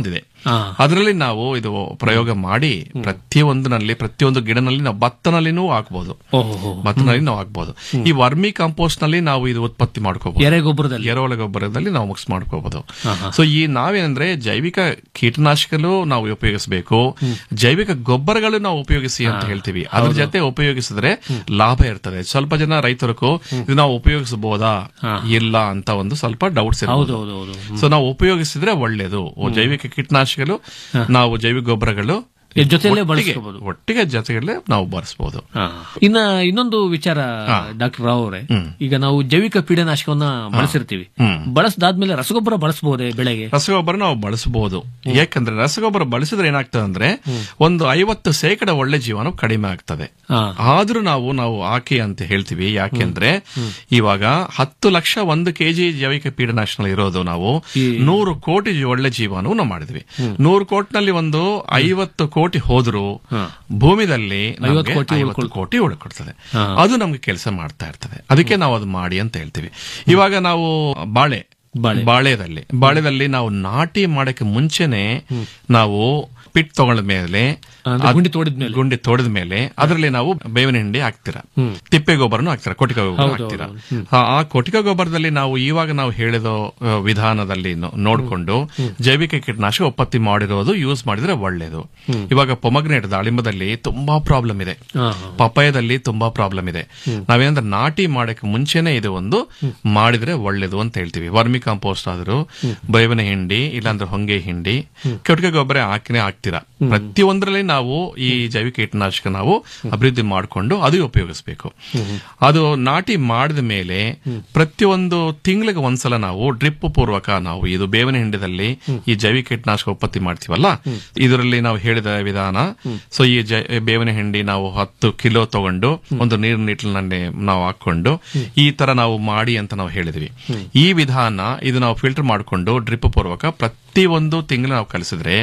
ಹಾ. ಅದರಲ್ಲಿ ನಾವು ಇದು ಪ್ರಯೋಗ ಮಾಡಿ ಪ್ರತಿಯೊಂದರಲ್ಲಿ ಪ್ರತಿಯೊಂದು ಗಿಡನಲ್ಲಿ ನಾವು ಭತ್ತನಲ್ಲಿನೂ ಹಾಕ್ಬೋದು ಓಹೋ ಭತ್ತನಲ್ಲಿ ನಾವು ಹಾಕ್ಬೋದು ಈ ವರ್ಮಿ ಕಾಂಪೋಸ್ಟ್ ನಲ್ಲಿ ನಾವು ಇದು ಉತ್ಪತ್ತಿ ಮಾಡ್ಕೋಬಹುದು ಎರೆಗೊಬ್ಬರದಲ್ಲಿ ಎರೆಹುಳ ಗೊಬ್ಬರದಲ್ಲಿ ನಾವು ಮಿಕ್ಸ್ ಮಾಡ್ಕೋಬಹುದು ಹಾ, ಹಾ. ಸೊ ಈ ನಾವೇನಂದ್ರೆ ಜೈವಿಕ ಕೀಟನಾಶಕಗಳು ನಾವು ಉಪಯೋಗಿಸಬೇಕು ಜೈವಿಕ ಗೊಬ್ಬರಗಳು ನಾವು ಉಪಯೋಗಿಸಿ ಅಂತ ಹೇಳ್ತೀವಿ ಅದ್ರ ಜೊತೆ ಉಪಯೋಗಿಸಿದ್ರೆ ಲಾಭ ಇರ್ತದೆ ಸ್ವಲ್ಪ ಜನ ರೈತರಿಗೂ ಇದು ನಾವು ಉಪಯೋಗಿಸಬಹುದಾ ಇಲ್ಲ ಅಂತ ಒಂದು ಸ್ವಲ್ಪ ಡೌಟ್ಸ್ ಹೌದು, ಹೌದು, ಹೌದು. ಸೊ ನಾವು ಉಪಯೋಗಿಸಿದ್ರೆ ಒಳ್ಳೇದು ಓ, ಜೈವಿಕ ಕೀಟನಾಶಕಗಳು ನಾವು ಜೈವಿಕ ಗೊಬ್ಬರಗಳು ಇದ್ರ ಜೊತೆಯಲ್ಲೇ ಒಟ್ಟಿಗೆ- ಬಳಸ್ಕೋಬಹುದು. ಒಟ್ಟಿಗೆ ಜೊತೆಗಲ್ಲೇ ನಾವು ಬಳಸಬಹುದು ಇನ್ನ ಇನ್ನೊಂದು ವಿಚಾರ ಡಾಕ್ಟರ್ ರಾವ್ ಅವರೇ ಈಗ ನಾವು ಜೈವಿಕ ಪೀಡನಾಶಕವನ್ನ ಬಳಸಿರ್ತೀವಿ ಬಳಸದಾದ್ಮೇಲೆ ರಸಗೊಬ್ಬರ ಬಳಸಬಹುದೇ ಬೆಳೆಗೆ ರಸಗೊಬ್ಬರ ನಾವು ಬಳಸಬಹುದು ಯಾಕಂದ್ರೆ ರಸಗೊಬ್ಬರ ಬಳಸಿದ್ರೆ ಏನಾಗ್ತದೆ ಅಂದ್ರೆ ಒಂದು ಐವತ್ತು ಶೇಕಡ ಒಳ್ಳೆ ಜೀವನ ಕಡಿಮೆ ಆಗ್ತದೆ ಆದ್ರೂ ನಾವು ನಾವು ಹಾಕಿ ಅಂತ ಹೇಳ್ತೀವಿ ಯಾಕೆಂದ್ರೆ ಇವಾಗ ಹತ್ತು ಲಕ್ಷ ಒಂದು ಕೆಜಿ ಜೈವಿಕ ಪೀಡನಾಶಕ ಇರೋದು ನಾವು ನೂರು ಕೋಟಿ ಜಿ- ಒಳ್ಳೆ ಜೀವನವು ನಾವು ಮಾಡಿದ್ವಿ ನೂರು ಕೋಟಿನಲ್ಲಿ ಒಂದು ಐವತ್ತು ಕೋಟಿ ಹೋದ್ರು ಭೂಮಿದಲ್ಲಿ ನಮ್ಗೆ ಐವತ್ತು ಕೋಟಿ ಐವತ್ತು ಕೋಟಿ ಉಳ್ಕೊಡ್ತದೆ ಅದು ನಮ್ಗೆ ಕೆಲಸ ಮಾಡ್ತಾ ಇರ್ತದೆ ಅದಕ್ಕೆ ನಾವು ಅದು ಮಾಡಿ ಅಂತ ಹೇಳ್ತೀವಿ ಇವಾಗ ನಾವು ಬಾಳೆ ಬಾಳೆದಲ್ಲಿ ಬಾಳೆದಲ್ಲಿ ನಾವು ನಾಟಿ ಮಾಡಕ್ಕೆ ಮುಂಚೆನೆ ನಾವು ಪಿಟ್ ತಗೊಂಡ ಮೇಲೆ ಅಂದ್ರೆ ಅದ್- ಗುಂಡಿ ತೋಡಿದ್ಮೇಲೆ. ಗುಂಡಿ ತೋಡಿದ ಮೇಲೆ ಅದರಲ್ಲಿ ನಾವು ಬೇವಿನ ಹಿಂಡಿ ಹಾಕ್ತೀರಾ ತಿಪ್ಪೆ ಗೊಬ್ಬರನು ಹಾಕ್ತೀರಾ ಕೊಟ್ಟಿಗೆ ಗೊಬ್ಬರ ಹೌದು, ಹಾಕ್ತೀರಾ ಹೌದು. ಹ್ಮ್. ಆ- ಆ ಕೊಟ್ಟಿಗೆ ಗೊಬ್ಬರದಲ್ಲಿ ನಾವು ಇವಾಗ ನಾವು ಹೇಳಿದ ಆ, ವಿಧಾನದಲ್ಲಿ ನೋ- ನೋಡ್ಕೊಂಡು ಜೈವಿಕ ಕೀಟನಾಶಕ ಉತ್ಪತ್ತಿ ಮಾಡಿರೋದು ಯೂಸ್ ಮಾಡಿದ್ರೆ ಒಳ್ಳೇದು ಇವಾಗ ಪೊಮಗ್ನೇಟ್ ದಾಳಿಂಬದಲ್ಲಿ ತುಂಬಾ ಪ್ರಾಬ್ಲಮ್ ಇದೆ ಹಾ, ಪಪಾಯದಲ್ಲಿ ತುಂಬಾ ಪ್ರಾಬ್ಲಮ್ ಇದೆ ನಾವೇನಂದ್ರೆ ನಾಟಿ ಮಾಡಕ್ಕೆ ಮುಂಚೆನೆ ಇದು ಒಂದು ಮಾಡಿದ್ರೆ ಒಳ್ಳೇದು ಅಂತ ಹೇಳ್ತೀವಿ ವರ್ಮಿ ಕಾಂಪೋಸ್ಟ್ ಆದ್ರೂ ಬೇವಿನ ಹಿಂಡಿ ಇಲ್ಲಾಂದ್ರೆ ಹೊಂಗೆ ಹಿಂಡಿ ಕೊಟ್ಟಿಗೆ ಗೊಬ್ಬರ ಹಾಕಿನೇ ಹಾಕ್ತೀರಾ ಪ್ರತಿಯೊಂದರಲ್ಲಿ ನಾವು ಈ ಜೈವಿಕ ಕೀಟನಾಶಕ ನಾವು ಅಭಿವೃದ್ಧಿ ಮಾಡಿಕೊಂಡು ಅದು ಉಪಯೋಗಿಸಬೇಕು ಅದು ನಾಟಿ ಮಾಡಿದ ಮೇಲೆ ಪ್ರತಿಯೊಂದು ತಿಂಗಳಿಗೆ ಒಂದ್ಸಲ ನಾವು ಡ್ರಿಪ್ ಪೂರ್ವಕ ನಾವು ಇದು ಬೇವಿನ ಹಿಂಡದಲ್ಲಿ ಈ ಜೈವಿಕ ಕೀಟನಾಶಕ ಉತ್ಪತ್ತಿ ಮಾಡ್ತೀವಲ್ಲ ಇದರಲ್ಲಿ ನಾವು ಹೇಳಿದ ವಿಧಾನ ಸೊ ಈ ಜೈ- ಬೇವಿನ ಹಿಂಡಿ ನಾವು ಹತ್ತು ಕಿಲೋ ತಗೊಂಡು ಒಂದು ನೀರು ನಿಟ್ಟಿನಲ್ಲಿ ನಾವು ಹಾಕೊಂಡು ಈ ತರ ನಾವು ಮಾಡಿ ಅಂತ ನಾವು ಹೇಳಿದ್ವಿ ಈ ವಿಧಾನ ಇದು ನಾವು ಫಿಲ್ಟರ್ ಮಾಡಿಕೊಂಡು ಡ್ರಿಪ್ ಪೂರ್ವಕ ಪ್ರತಿ ಒಂದು ತಿಂಗಳು ನಾವು ಕಲಿಸಿದ್ರೆ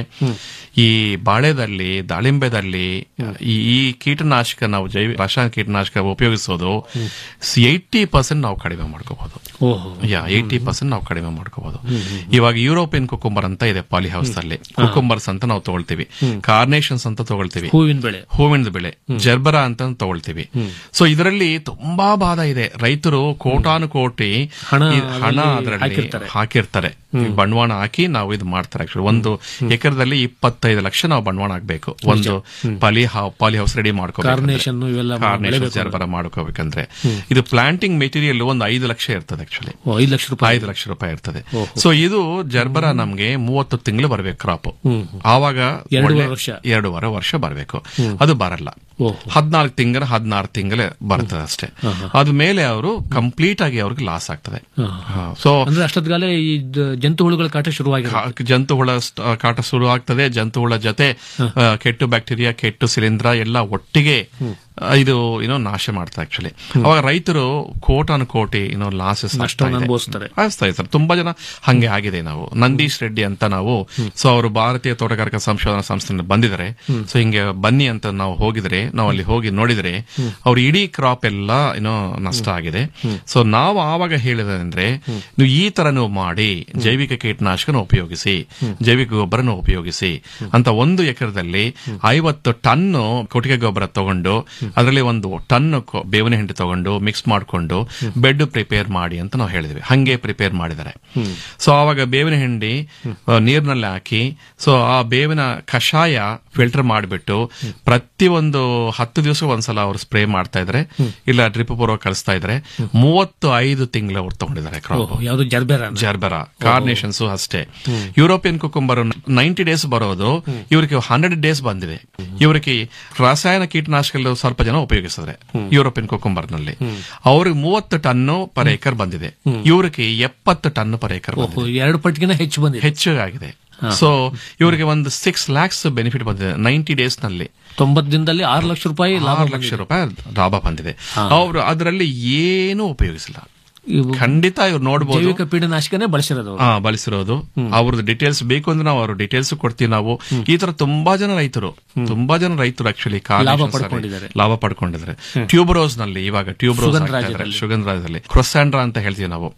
ಈ ಬಾಳೆದಲ್ಲಿ ದಾಳಿಂಬೆದಲ್ಲಿ ಈ ಈ ಕೀಟನಾಶಕ ನಾವು ಜೈವ ರಾಸಾಯನಿಕ ಕೀಟನಾಶಕ ಉಪಯೋಗಿಸೋದು ಏಯ್ಟಿ ಪರ್ಸೆಂಟ್ ನಾವು ಕಡಿಮೆ ಮಾಡ್ಕೋಬಹುದು ಓಹೋ ಯಾ ಏಯ್ಟಿ ಪರ್ಸೆಂಟ್ ನಾವು ಕಡಿಮೆ ಮಾಡ್ಕೋಬಹುದು ಇವಾಗ ಯುರೋಪಿಯನ್ ಕುಕುಂಬರ್ ಅಂತ ಇದೆ ಪಾಲಿ ಹೌಸ್ ಅಲ್ಲಿ ಕುಕುಂಬರ್ಸ್ ಅಂತ ನಾವು ತಗೊಳ್ತೀವಿ ಕಾರ್ನೇಷನ್ಸ್ ಅಂತ ತಗೊಳ್ತೀವಿ ಹೂವಿನ ಬೆಳೆ ಹೂವಿನ ಬೆಳೆ ಜರ್ಬರಾ ಅಂತ ತಗೊಳ್ತೀವಿ ಸೊ ಇದರಲ್ಲಿ ತುಂಬಾ ಬಾಧ ಇದೆ ರೈತರು ಕೋಟಾನು ಕೋಟಿ ಹಣ ಈ ಹಣ ಅದರಲ್ಲಿ ಅದರಲ್ಲಿ ಹಾಕಿರ್ತಾರೆ. ಹಾಕಿರ್ತಾರೆ ಈ ಬಂಡವಾಳ ಹಾಕಿ ನಾವು ಇದು ಮಾಡ್ತಾರೆ ಆಕ್ಚುಲಿ ಒಂದು ಎಕರೆದಲ್ಲಿ ಇಪ್ಪತ್ತೈದು ಲಕ್ಷ ನಾವು ಬಂಡವಾಳ ಹಾಕ್ಬೇಕು ಒಂದು poly house- poly house ready Carnation ಇವೆಲ್ಲ ಬೆಳೆಬೇಕು ಜರ್ಬರ ಮಾಡ್ಕೋಬೇಕಂದ್ರೆ ಇದು ಪ್ಲಾಂಟಿಂಗ್ ಮೆಟೀರಿಯಲ್ ಒಂದು ಐದು ಲಕ್ಷ ಇರ್ತದೆ ಆಕ್ಚುಲಿ ಓ, ಐದು ಲಕ್ಷ ರೂಪಾಯಿ ಐದು ಲಕ್ಷ ರೂಪಾಯಿ ಇರ್ತದೆ ಸೊ ಇದು ಜರ್ಬರ ನಮ್ಗೆ ಮೂವತ್ತು ತಿಂಗಳು ಬರ್ಬೇಕು ಕ್ರಾಪ್ ಆವಾಗ ಎರಡೂವರೆ ಒಳ್ಳೆ- ವರ್ಷ. ಎರಡೂವರೆ ವರ್ಷ ಬರಬೇಕು ಅದು ಬರಲ್ಲ ಹದಿನಾಲ್ಕು ತಿಂಗಳ ಹದಿನಾರು ತಿಂಗಳೇ ಬರ್ತದೆ ಅಷ್ಟೇ ಅದ ಮೇಲೆ ಅವರು ಕಂಪ್ಲೀಟ್ ಆಗಿ ಅವ್ರಿಗೆ ಲಾಸ್ ಆಗ್ತದೆ ಸೊ ಅಂದ್ರೆ ಅಷ್ಟೊತ್ತಿಗಾಲೇ ಈ ದ- ಜಂತು ಹುಳುಗಳ ಕಾಟ ಶುರುವಾಗಿರುತ್ತೆ ಜಂತು ಹುಳ ಸ್ಟ್- ಕಾಟ ಶುರು ಆಗ್ತದೆ ಜಂತು ಹುಳ ಜೊತೆ ಆ, ಕೆಟ್ಟು ಬ್ಯಾಕ್ಟೀರಿಯಾ ಕೆಟ್ಟು ಶಿಲೀಂಧ್ರ ಎಲ್ಲ ಒಟ್ಟಿಗೆ ಆ, ಇದು ಏನೋ ನಾಶ ಮಾಡ್ತಾರೆ ಆಕ್ಚುಲಿ ಅವಾಗ ರೈತರು ಕೋಟಾನು ಕೋಟಿ ಏನೋ ಲಾಸಸ್ ನಷ್ಟವನ್ನು ಅನುಭವಿಸ್ತಾರೆ. ಸರ್ ತುಂಬಾ ಜನ ಹಂಗೆ ಆಗಿದೆ ನಾವು ನಂದೀಶ್ ರೆಡ್ಡಿ ಅಂತ ನಾವು ಸೊ ಅವರು ಭಾರತೀಯ ತೋಟಗಾರಿಕಾ ಸಂಶೋಧನಾ ಸಂಸ್ಥೆಯಿಂದ ಬಂದಿದ್ದಾರೆ ಸೊ ಹಿಂಗೆ ಬನ್ನಿ ಅಂತ ನಾವು ಹೋಗಿದ್ರೆ ನಾವು ಅಲ್ಲಿ ಹೋಗಿ ನೋಡಿದ್ರೆ ಅವ್ರ ಇಡೀ ಕ್ರಾಪ್ ಎಲ್ಲ ಏನೋ ನಷ್ಟ ಆಗಿದೆ ಸೊ ನಾವು ಆವಾಗ ಹೇಳಿದ್ರೆ ನೀವು ಈ ತರ ನೀವು ಮಾಡಿ ಜೈವಿಕ ಕೀಟನಾಶಕನ ಉಪಯೋಗಿಸಿ ಜೈವಿಕ ಗೊಬ್ಬರನ ಉಪಯೋಗಿಸಿ ಅಂತ ಒಂದು ಎಕರೆದಲ್ಲಿ ಐವತ್ತು ಟನ್ ಕೊಟ್ಟಿಗೆ ಗೊಬ್ಬರ ತಗೊಂಡು ಅದರಲ್ಲಿ ಒಂದು ಟನ್ ಕೊ- ಬೇವಿನ ಹಿಂಡಿ ತಗೊಂಡು ಮಿಕ್ಸ್ ಮಾಡಿಕೊಂಡು ಬೆಡ್ ಪ್ರಿಪೇರ್ ಮಾಡಿ ಅಂತ ನಾವು ಹೇಳಿದ್ವಿ ಹಂಗೆ ಪ್ರಿಪೇರ್ ಮಾಡಿದ್ದಾರೆ ಸೊ ಆವಾಗ ಬೇವಿನ ಹಿಂಡಿ ಆ, ನೀರಿನಲ್ಲಿ ಹಾಕಿ ಸೊ ಆ ಬೇವಿನ ಕಷಾಯ ಫಿಲ್ಟರ್ ಮಾಡಿಬಿಟ್ಟು ಪ್ರತಿಯೊಂದು ಹತ್ತು ದಿವಸ ಒಂದ್ಸಲ ಅವರು ಸ್ಪ್ರೇ ಮಾಡ್ತಾ ಇದ್ರೆ ಇಲ್ಲ ಡ್ರಿಪ್ ಪೂರ್ವ ಕಳಿಸ್ತಾ ಇದ್ರೆ ಮೂವತ್ತು ಐದು ತಿಂಗಳು ಅವ್ರು ತಗೊಂಡಿದ್ದಾರೆ ಕ್ರಾಪ್ ಯಾವುದು ಜರ್ಬೆರ ಜರ್ಬರ ಕಾರ್ನೇಷನ್ಸ್ ಅಷ್ಟೇ ಯುರೋಪಿಯನ್ ಕುಕುಂಬರ್ ನೈಂಟಿ ಡೇಸ್ ಬರೋದು ಇವರಿಗೆ ಹಂಡ್ರೆಡ್ ಡೇಸ್ ಬಂದಿದೆ ಇವರಿಗೆ ರಾಸಾಯನ ಕೀಟನಾಶಕಗಳು ಸ್ವಲ್ಪ ಜನ ಉಪಯೋಗಿಸಿದ್ರೆ ಯುರೋಪಿಯನ್ ಕುಕುಂಬರ್ ನಲ್ಲಿ ಅವ್ರಿಗೆ ಮೂವತ್ತು ಟನ್ನು ಪರ್ ಏಕರ್ ಬಂದಿದೆ ಇವರಿಗೆ ಎಪ್ಪತ್ತು ಟನ್ ಪರ್ ಏಕರ್ ಓಹೋ, ಎರಡು ಪಟ್ಟಿಗಿನ ಹೆಚ್ಚು ಬಂದಿದೆ ಹೆಚ್ಚು ಆಗಿದೆ ಸೊ ಇವರಿಗೆ ಒಂದು ಸಿಕ್ಸ್ ಲ್ಯಾಕ್ಸ್ ಬೆನಿಫಿಟ್ ಬಂದಿದೆ ನೈಂಟಿ ಡೇಸ್ ನಲ್ಲಿ ತೊಂಬತ್ತು ದಿನದಲ್ಲಿ ಆರು ಲಕ್ಷ ರೂಪಾಯಿ ಲಾಭ ಆರು ಲಕ್ಷ ರೂಪಾಯಿ ಲಾಭ ಬಂದಿದೆ ಅವರು ಅದರಲ್ಲಿ ಏನೂ ಉಪಯೋಗಿಸಿಲ್ಲ ಖಂಡಿತ ಇವ್ರು ನೋಡಬಹುದು ಜೈವಿಕ ಪೀಡನಾಶಕನೇ ಬಳಸಿರೋದು ಅವ್ರು. ಹಾ ಬಳಸಿರೋದು ಅವ್ರದ್ದು ಡೀಟೇಲ್ಸ್ ಬೇಕು ಅಂದ್ರೆ ನಾವು ಅವ್ರ ಡೀಟೇಲ್ಸ್ ಕೊಡ್ತೀವಿ ನಾವು ಈ ತರ ತುಂಬಾ ಜನ ರೈತರು ತುಂಬಾ ಜನ ರೈತರು ಆಕ್ಚುಲಿ ಲಾಭ ಪಡ್ಕೊಂಡಿದ್ದಾರೆ. ಲಾಭ ಪಡ್ಕೊಂಡಿದ್ದಾರೆ ಟ್ಯೂಬರೋಸ್ ನಲ್ಲಿ ಇವಾಗ ಟ್ಯೂಬ್ರೋಸ್ ಸುಗಂಧರಾಜದಲ್ಲಿ. ಸುಗಂಧರಾಜದಲ್ಲಿ ಕ್ರೊಸ್ಯಾಂಡ್ರಾ ಅಂತ ಹೇಳ್ತೀವಿ ನಾವು ಹಾ.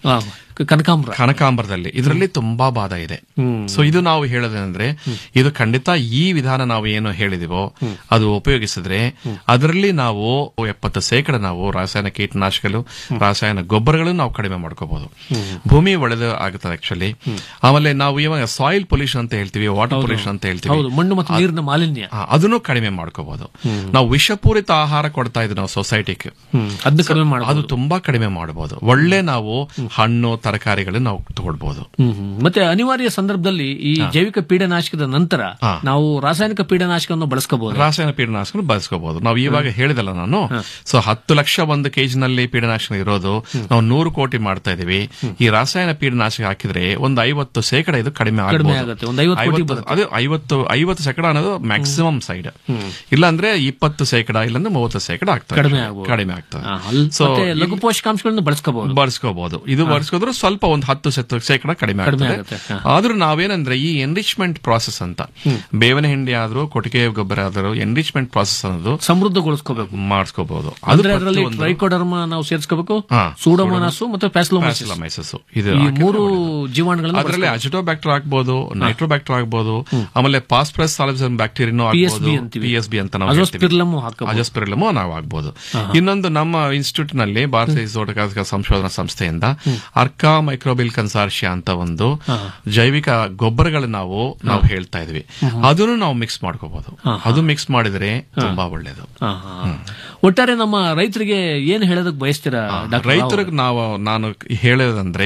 ಕನಕಾಂಬರ ಕನಕಾಂಬರದಲ್ಲಿ ಇದರಲ್ಲಿ ತುಂಬಾ ಬಾಧ ಇದೆ ಸೊ ಇದು ನಾವು ಹೇಳೋದಂದ್ರೆ ಇದು ಖಂಡಿತ ಈ ವಿಧಾನ ನಾವು ಏನು ಹೇಳಿದಿವೋ ಅದು ಉಪಯೋಗಿಸಿದ್ರೆ ಅದರಲ್ಲಿ ನಾವು ಎಪ್ಪತ್ತು ಶೇಕಡ ನಾವು ರಾಸಾಯನಿಕ ಕೀಟನಾಶಕಗಳು ರಾಸಾಯನಿಕ ಗೊಬ್ಬರಗಳು ನಾವು ಕಡಿಮೆ ಮಾಡ್ಕೋಬಹುದು ಭೂಮಿ ಒಳ್ಳೆದು ಆಗುತ್ತದೆ ಆಕ್ಚುಲಿ ಆಮೇಲೆ ನಾವು ಇವಾಗ ಸಾಯಿಲ್ ಪೊಲ್ಯೂಷನ್ ಅಂತ ಹೇಳ್ತೀವಿ ವಾಟರ್ ಪೊಲ್ಯೂಷನ್ ಅಂತ ಹೇಳ್ತೀವಿ ಹೌದು ಮಣ್ಣು ಮತ್ತು ನೀರಿನ ಮಾಲಿನ್ಯ ಆ, ಅದನ್ನು ಕಡಿಮೆ ಮಾಡ್ಕೋಬಹುದು ನಾವು ವಿಷಪೂರಿತ ಆಹಾರ ಕೊಡ್ತಾ ಇದ್ವಿ ನಾವು ಸೊಸೈಟಿಗೆ ಅದನ್ನ ಕಡಿಮೆ ಮಾಡಬಹುದು ಅದು ತುಂಬಾ ಕಡಿಮೆ ಮಾಡಬಹುದು ಒಳ್ಳೆ ನಾವು ಹಣ್ಣು ತರಕಾರಿಗಳು ನಾವು ತಗೊಳ್ಬಹುದು ಹ್ಮ್, ಹ್ಮ್. ಮತ್ತೆ ಅನಿವಾರ್ಯ ಸಂದರ್ಭದಲ್ಲಿ ಈ ಜೈವಿಕ ಪೀಡನಾಶಕದ ನಂತರ ನಾವು ರಾಸಾಯನಿಕ ಪೀಡನಾಶಕವನ್ನು ಬಳಸ್ಕೋಬಹುದು ರಾಸಾಯನಿಕ ಪೀಡನಾಶಕ ಬಳಸ್ಕೋಬಹುದು ನಾವು ಇವಾಗ ಹೇಳಿದಲ್ಲ ನಾನು ಸೊ ಹತ್ತು ಲಕ್ಷ ಒಂದು ಕೆಜಿನಲ್ಲಿ ಪೀಡನಾಶಕ ಇರೋದು ನಾವು ನೂರು ಕೋಟಿ ಮಾಡ್ತಾ ಇದೀವಿ ಈ ರಾಸಾಯನ ಪೀಡನಾಶಕ ಹಾಕಿದ್ರೆ ಒಂದು ಐವತ್ತು ಶೇಕಡ ಇದು ಕಡಿಮೆ ಕಡಿಮೆ ಆಗ್ಬೋದು. ಆಗುತ್ತೆ. ಒಂದು ಐವತ್ತು ಕೋಟಿ ಐವತ್ತು- ಬರುತ್ತೆ. ಅದು ಐವತ್ತು ಐವತ್ತು ಶೇಕಡ ಅನ್ನೋದು ಮ್ಯಾಕ್ಸಿಮಮ್ ಸೈಡ್ ಇಲ್ಲಾಂದ್ರೆ ಇಪ್ಪತ್ತು ಶೇಕಡ ಇಲ್ಲಾಂದ್ರೆ ಮೂವತ್ತು ಶೇಕಡ ಆಗ್ತದೆ ಕಡಿಮೆ ಆಗ್ಬೋದು. ಕಡಿಮೆ ಆಗ್ತದೆ ಆ, ಅಲ್- ಸೊ ಮತ್ತೆ ಲಘು ಪೋಷಕಾಂಶಗಳನ್ನು ಬಳಸ್ಕೋಬಹುದು ಬಳಸ್ಕೋಬಹುದು ಇದು ಬಳಸ್ಕೋದ್ರೆ ಸ್ವಲ್ಪ ಒಂದು ಹತ್ತು ಶತ- ಶೇಕಡ ಕಡಿಮೆ ಕಡಿಮೆ ಆಗ್ತದೆ ಆಗುತ್ತೆ. ಆದ್ರೂ ನಾವೇನಂದ್ರೆ ಈ ಎನ್ರಿಚ್ಮೆಂಟ್ ಪ್ರಾಸೆಸ್ ಅಂತ ಬೇವಿನ ಹಿಂಡಿ ಆದ್ರೂ ಕೊಟ್ಟಿಗೆ ಗೊಬ್ಬರ ಆದ್ರೂ ಎನ್ರಿಚ್ಮೆಂಟ್ ಪ್ರಾಸೆಸ್ ಅನ್ನೋದು ಸಮೃದ್ಧಗೊಳಿಸ್ಕೋಬೇಕು ಮಾಡಿಸ್ಕೋಬಹುದು ಅಂದ್ರೆ ಅದರಲ್ಲಿ ಟ್ರೈಕೋಡರ್ಮ ನಾವು ಸೇರಿಸ್ಕೋಬೇಕು ಹಾ. ಸೂಡೋಮೋನಾಸು ಮತ್ತು ಪ್ಯಾಸ್ಲೋಮೈಸಿಸ್ ಪ್ಯಾಸಿಲಮೈಸಿಸ್ ಇದು ಈ ಹಾಕಿದ್ರೆ ಮೂರು ಒಳ್ಳೇದು. ಜೀವಾಣುಗಳನ್ನು ಅದರಲ್ಲಿ ಅಜಿಟೋಬ್ಯಾಕ್ಟರ್ ಆಗ್ಬೋದು ನೈಟ್ರೋಬ್ಯಾಕ್ಟರ್ ಆಗ್ಬೋದು ಆಮೇಲೆ ಪಾಸ್ಪ್ರಸ್ ಸಾಲಬ್ಸನ್ ಬ್ಯಾಕ್ಟೀರಿಯಾ PSB ಆಗ್ಬೋದು ಅಂತೀವಿ. ಪಿ ಎಸ್ ಬಿ ಅಂತ ನಾವು ಅಜೋಸ್ಪಿರ್ಲಮ್ ಹಾಕಬಹುದು. ಅಜೋಸ್ಪಿರ್ಲಮ್ ನಾವು ಆಗ್ಬೋದು ಇನ್ನೊಂದು ನಮ್ಮ ಇನ್ಸ್ಟಿಟ್ಯೂಟ್ ನಲ್ಲಿ ಭಾರತೀಯ ತೋಟಗಾರಿಕಾ ಸಂಶೋಧನಾ ಸಂಸ್ಥೆಯಿಂದ ಅರ್ಕಾ ಮೈಕ್ರೋಬಿಲ್ ಕನ್ಸಾರ್ಷಿಯಾ ಅಂತ ಒಂದು ಜೈವಿಕ ಗೊಬ್ಬರಗಳು ನಾವು ನಾವು ಹೇಳ್ತಾ ಇದ್ವಿ ಅದನ್ನು ನಾವು ಮಿಕ್ಸ್ ಮಾಡ್ಕೋಬಹುದು ಅದು ಮಿಕ್ಸ್ ಮಾಡಿದ್ರೆ ತುಂಬಾ ಒಳ್ಳೇದು ಹಾ, ಹಾ. ಒಟ್ಟಾರೆ ನಮ್ಮ ರೈತರಿಗೆ ಏನ್ ಹೇಳೋದಕ್ ಬಯಸ್ತೀರಾ ಡಾಕ್ಟರ್ ರಾವ್? ರೈತರಿಗೆ ನಾವು ನಾನು ಹೇಳೋದಂದ್ರೆ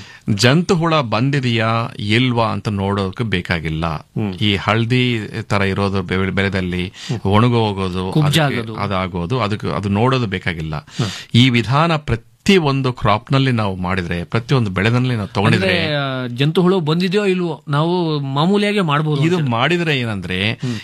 ಜಂತು ಹುಳ ಬಂದಿದೆಯಾ ಇಲ್ವಾ ಅಂತ ನೋಡೋಕೆ ಬೇಕಾಗಿಲ್ಲ ಈ ಹಳದಿ ತರ ಇರೋದು ಬೆ- ಬೆಳೆದಲ್ಲಿ ಒಣಗು ಹೋಗೋದು ಕುಬ್ಜ ಅದಕ್ಕೆ- ಆಗೋದು. ಅದಾಗೋದು ಅದಕ್ಕೆ ಅದು ನೋಡೋದು ಬೇಕಾಗಿಲ್ಲ ಈ ವಿಧಾನ ಪ್ರತಿ ಒಂದು ಕ್ರಾಪ್ ನಲ್ಲಿ ನಾವು ಮಾಡಿದ್ರೆ ಪ್ರತಿಯೊಂದು ಬೆಳೆದಲ್ಲಿ ನಾವು ಅಂದ್ರೆ ತಗೊಂಡಿದ್ರೆ ಆ, ಜಂತು ಹುಳು ಬಂದಿದೆಯೋ ಇಲ್ವೋ ನಾವು ಮಾಮೂಲಿಯಾಗಿ ಮಾಡಬಹುದು ಇದು ಮಾಡಿದ್ರೆ ಏನಂದ್ರೆ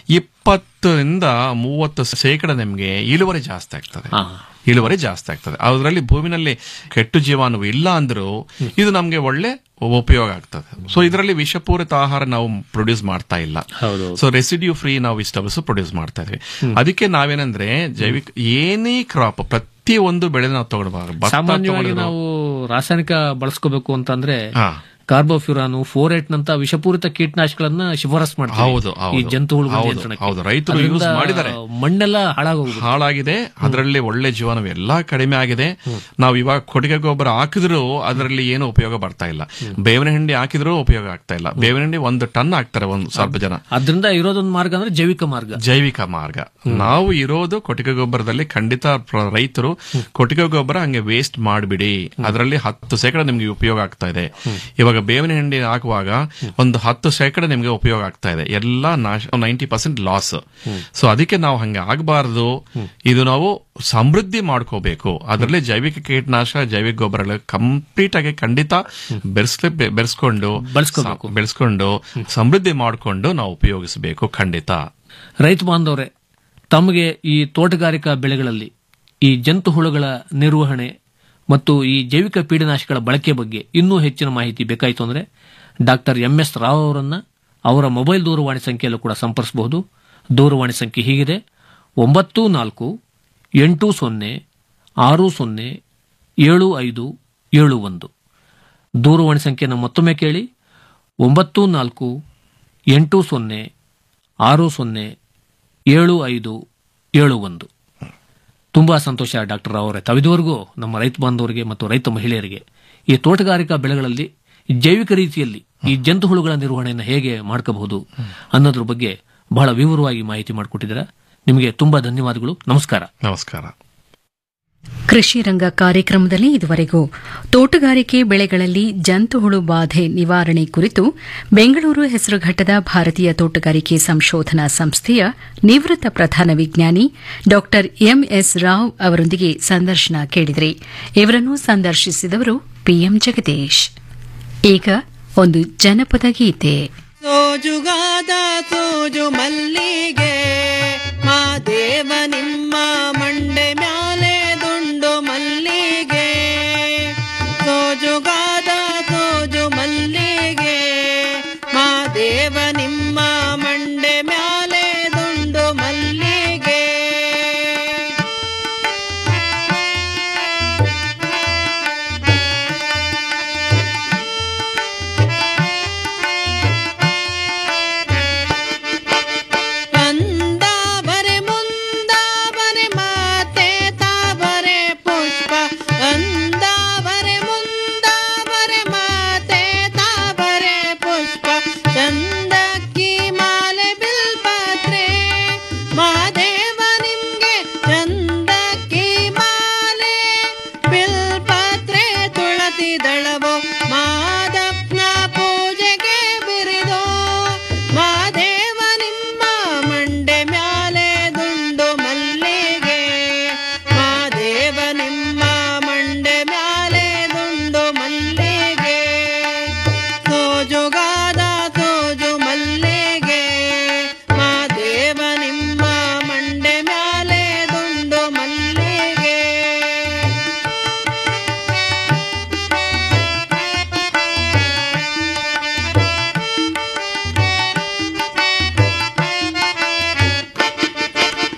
ಇಪ್ಪತ್ತರಿಂದ ಮೂವತ್ತು ಶೇಕಡ ನಿಮ್ಗೆ ಇಳುವರಿ ಜಾಸ್ತಿ ಆಗ್ತದೆ ಇಳುವರಿ ಜಾಸ್ತಿ ಆಗ್ತದೆ ಅದರಲ್ಲಿ ಭೂಮಿನಲ್ಲಿ ಕೆಟ್ಟು ಜೀವಾಣು ಇಲ್ಲ ಅಂದ್ರೂ ಇದು ನಮ್ಗೆ ಒಳ್ಳೆ ಉಪಯೋಗ ಆಗ್ತದೆ ಸೊ ಇದರಲ್ಲಿ ವಿಷಪೂರಿತ ಆಹಾರ ನಾವು ಪ್ರೊಡ್ಯೂಸ್ ಮಾಡ್ತಾ ಇಲ್ಲ ಸೊ ರೆಸಿಡ್ಯೂ ಫ್ರೀ ನಾವು ವೆಜಿಟಬಲ್ಸ್ ಪ್ರೊಡ್ಯೂಸ್ ಮಾಡ್ತಾ ಇದ್ವಿ ಅದಕ್ಕೆ ನಾವೇನಂದ್ರೆ ಜೈವಿಕ ಏನೇ ಕ್ರಾಪ್ ಪ್ರತಿ ಒಂದು ಬೆಳೆ ನಾವು ತಗೊಳ್ಬಾರ್ದು ಭತ್ತ ಸಾಮಾನ್ಯವಾಗಿ ತಗೊಂಡ್ರು- ನಾವು ರಾಸಾಯನಿಕ ಬಳಸ್ಕೋಬೇಕು ಅಂತಂದ್ರೆ ಹಾ. ಕಾರ್ಬೋಫ್ಯೂರಾನು ಫೋರೇಟ್ ನಂತ ವಿಷಪೂರಿತ ಕೀಟನಾಶಕಗಳನ್ನ ಶಿಫಾರಸ್ ಮಾಡ್ತೀವಿ ಹೌದು ಈ ಹೌದು ಜಂತು ಹುಳುಗಳ ಹೌದು, ನಿಯಂತ್ರಣಕ್ಕೆ. ಹೌದು ರೈತರು ಅದರಿಂದ ಯೂಸ್ ಮಾಡಿದ್ದಾರೆ ಮಣ್ಣೆಲ್ಲ ಹಾಳಾಗೋಗುತ್ತೆ ಹಾಳಾಗಿದೆ ಅದರಲ್ಲಿ ಒಳ್ಳೆ ಜೀವನ ಎಲ್ಲಾ ಕಡಿಮೆ ಆಗಿದೆ ನಾವು ಇವಾಗ ಕೊಟ್ಟಿಗೆ ಗೊಬ್ಬರ ಹಾಕಿದ್ರು ಅದರಲ್ಲಿ ಏನು ಉಪಯೋಗ ಬರ್ತಾ ಇಲ್ಲ ಬೇವಿನ ಹಿಂಡಿ ಹಾಕಿದ್ರು ಉಪಯೋಗ ಆಗ್ತಾ ಇಲ್ಲ ಬೇವಿನ ಹಿಂಡಿ ಒಂದು ಟನ್ ಹಾಕ್ತಾರೆ ಒಂದು ಸ್ವಲ್ಪ ಜನ ಅದರಿಂದ ಇರೋದೊಂದು ಮಾರ್ಗ ಅಂದ್ರೆ ಜೈವಿಕ ಮಾರ್ಗ ಜೈವಿಕ ಮಾರ್ಗ ನಾವು ಇರೋದು ಕೊಟ್ಟಿಗೆ ಗೊಬ್ಬರದಲ್ಲಿ ಖಂಡಿತ ಪ್ರ- ರೈತರು ಕೊಟ್ಟಿಗೆ ಗೊಬ್ಬರ ಹಂಗೆ ವೇಸ್ಟ್ ಮಾಡಿಬಿಡಿ ಅದರಲ್ಲಿ ಹತ್ತು ಶೇಕಡ ನಿಮ್ಗೆ ಉಪಯೋಗ ಆಗ್ತಾ ಇದೆ ಇವಾಗ ಬೇವಿನ ಹಿಂಡಿ ಹಾಕುವಾಗ ಒಂದು ಹತ್ತು ಶೇಕಡ ನಿಮ್ಗೆ ಉಪಯೋಗ ಆಗ್ತಾ ಇದೆ ಎಲ್ಲ ನಾಶ ನೈಂಟಿ ಪರ್ಸೆಂಟ್ ಲಾಸ್ ಸೊ ಅದಕ್ಕೆ ನಾವು ಹಂಗೆ ಆಗಬಾರ್ದು ಇದು ನಾವು ಸಮೃದ್ಧಿ ಮಾಡ್ಕೋಬೇಕು ಅದರಲ್ಲಿ ಜೈವಿಕ ಕೀಟನಾಶಕ ಜೈವಿಕ ಗೊಬ್ಬರ ಕಂಪ್ಲೀಟ್ ಆಗಿ ಖಂಡಿತ ಬೆರೆಸ್ಲೇ ಬೆರೆಸ್ಕೊಂಡು ಬೆಳೆಸ್ಕೊಂಡು ಸಮೃದ್ಧಿ ಮಾಡಿಕೊಂಡು ನಾವು ಉಪಯೋಗಿಸಬೇಕು ಖಂಡಿತ ರೈತ ಬಾಂಧವರೇ ತಮಗೆ ಈ ತೋಟಗಾರಿಕಾ ಬೆಳೆಗಳಲ್ಲಿ ಈ ಜಂತು ಹುಳುಗಳ ನಿರ್ವಹಣೆ ಮತ್ತು ಈ ಜೈವಿಕ ಪೀಡನಾಶಕಗಳ ಬಳಕೆ ಬಗ್ಗೆ ಇನ್ನೂ ಹೆಚ್ಚಿನ ಮಾಹಿತಿ ಬೇಕಾಯಿತು ಅಂದರೆ ಡಾಕ್ಟರ್ ಎಂ ಎಸ್ ರಾವ್ ಅವರನ್ನ ಅವರ ಮೊಬೈಲ್ ದೂರವಾಣಿ ಸಂಖ್ಯೆಯಲ್ಲೂ ಕೂಡ ಸಂಪರ್ಸಬಹುದು ದೂರವಾಣಿ ಸಂಖ್ಯೆ ಹೀಗಿದೆ ಒಂಬತ್ತು ನಾಲ್ಕು ಎಂಟು ಸೊನ್ನೆ ಆರು ಸೊನ್ನೆ ಏಳು ಐದು ಏಳು ಒಂದು ದೂರವಾಣಿ ಸಂಖ್ಯೆಯನ್ನು ಮತ್ತೊಮ್ಮೆ ಕೇಳಿ ಒಂಬತ್ತು ನಾಲ್ಕು ಎಂಟು ಸೊನ್ನೆ ಆರು ಸೊನ್ನೆ ಏಳು ಐದು ಏಳು ಒಂದು ತುಂಬಾ ಸಂತೋಷ ಡಾಕ್ಟರ್ ಅವರೇ ತಾವಿದುವರೆಗೂ ನಮ್ಮ ರೈತ ಬಾಂಧವರಿಗೆ ಮತ್ತು ರೈತ ಮಹಿಳೆಯರಿಗೆ ಈ ತೋಟಗಾರಿಕಾ ಬೆಳೆಗಳಲ್ಲಿ ಜೈವಿಕ ರೀತಿಯಲ್ಲಿ ಈ ಜಂತು ಹುಳುಗಳ ನಿರ್ವಹಣೆಯನ್ನು ಹೇಗೆ ಮಾಡ್ಕೋಬಹುದು ಅನ್ನೋದ್ರ ಬಗ್ಗೆ ಬಹಳ ವಿವರವಾಗಿ ಮಾಹಿತಿ ಮಾಡಿಕೊಟ್ಟಿದ್ದೀರಾ ನಿಮಗೆ ತುಂಬಾ ಧನ್ಯವಾದಗಳು ನಮಸ್ಕಾರ ನಮಸ್ಕಾರ ಕೃಷಿ ರಂಗ ಕಾರ್ಯಕ್ರಮದಲ್ಲಿ ಇದುವರೆಗೂ ತೋಟಗಾರಿಕೆ ಬೆಳೆಗಳಲ್ಲಿ ಜಂತುಹುಳು ಬಾಧೆ ನಿವಾರಣೆ ಕುರಿತು ಬೆಂಗಳೂರು ಹೆಸರುಘಟ್ಟದ ಭಾರತೀಯ ತೋಟಗಾರಿಕೆ ಸಂಶೋಧನಾ ಸಂಸ್ಥೆಯ ನಿವೃತ್ತ ಪ್ರಧಾನ ವಿಜ್ಞಾನಿ ಡಾ ಎಂಎಸ್ ರಾವ್ ಅವರೊಂದಿಗೆ ಸಂದರ್ಶನ ಕೇಳಿದ್ರಿ ಇವರನ್ನು ಸಂದರ್ಶಿಸಿದವರು ಪಿಎಂ ಜಗದೀಶ್ ಈಗ ಒಂದು ಜನಪದ ಗೀತೆ ಸೋಜುಗಾದ ಸೋಜು ಮಲ್ಲಿಗೆ ಮಾದೇವ ನಿಮ್ಮ ಮಂಡೆ ಮ್ಯಾ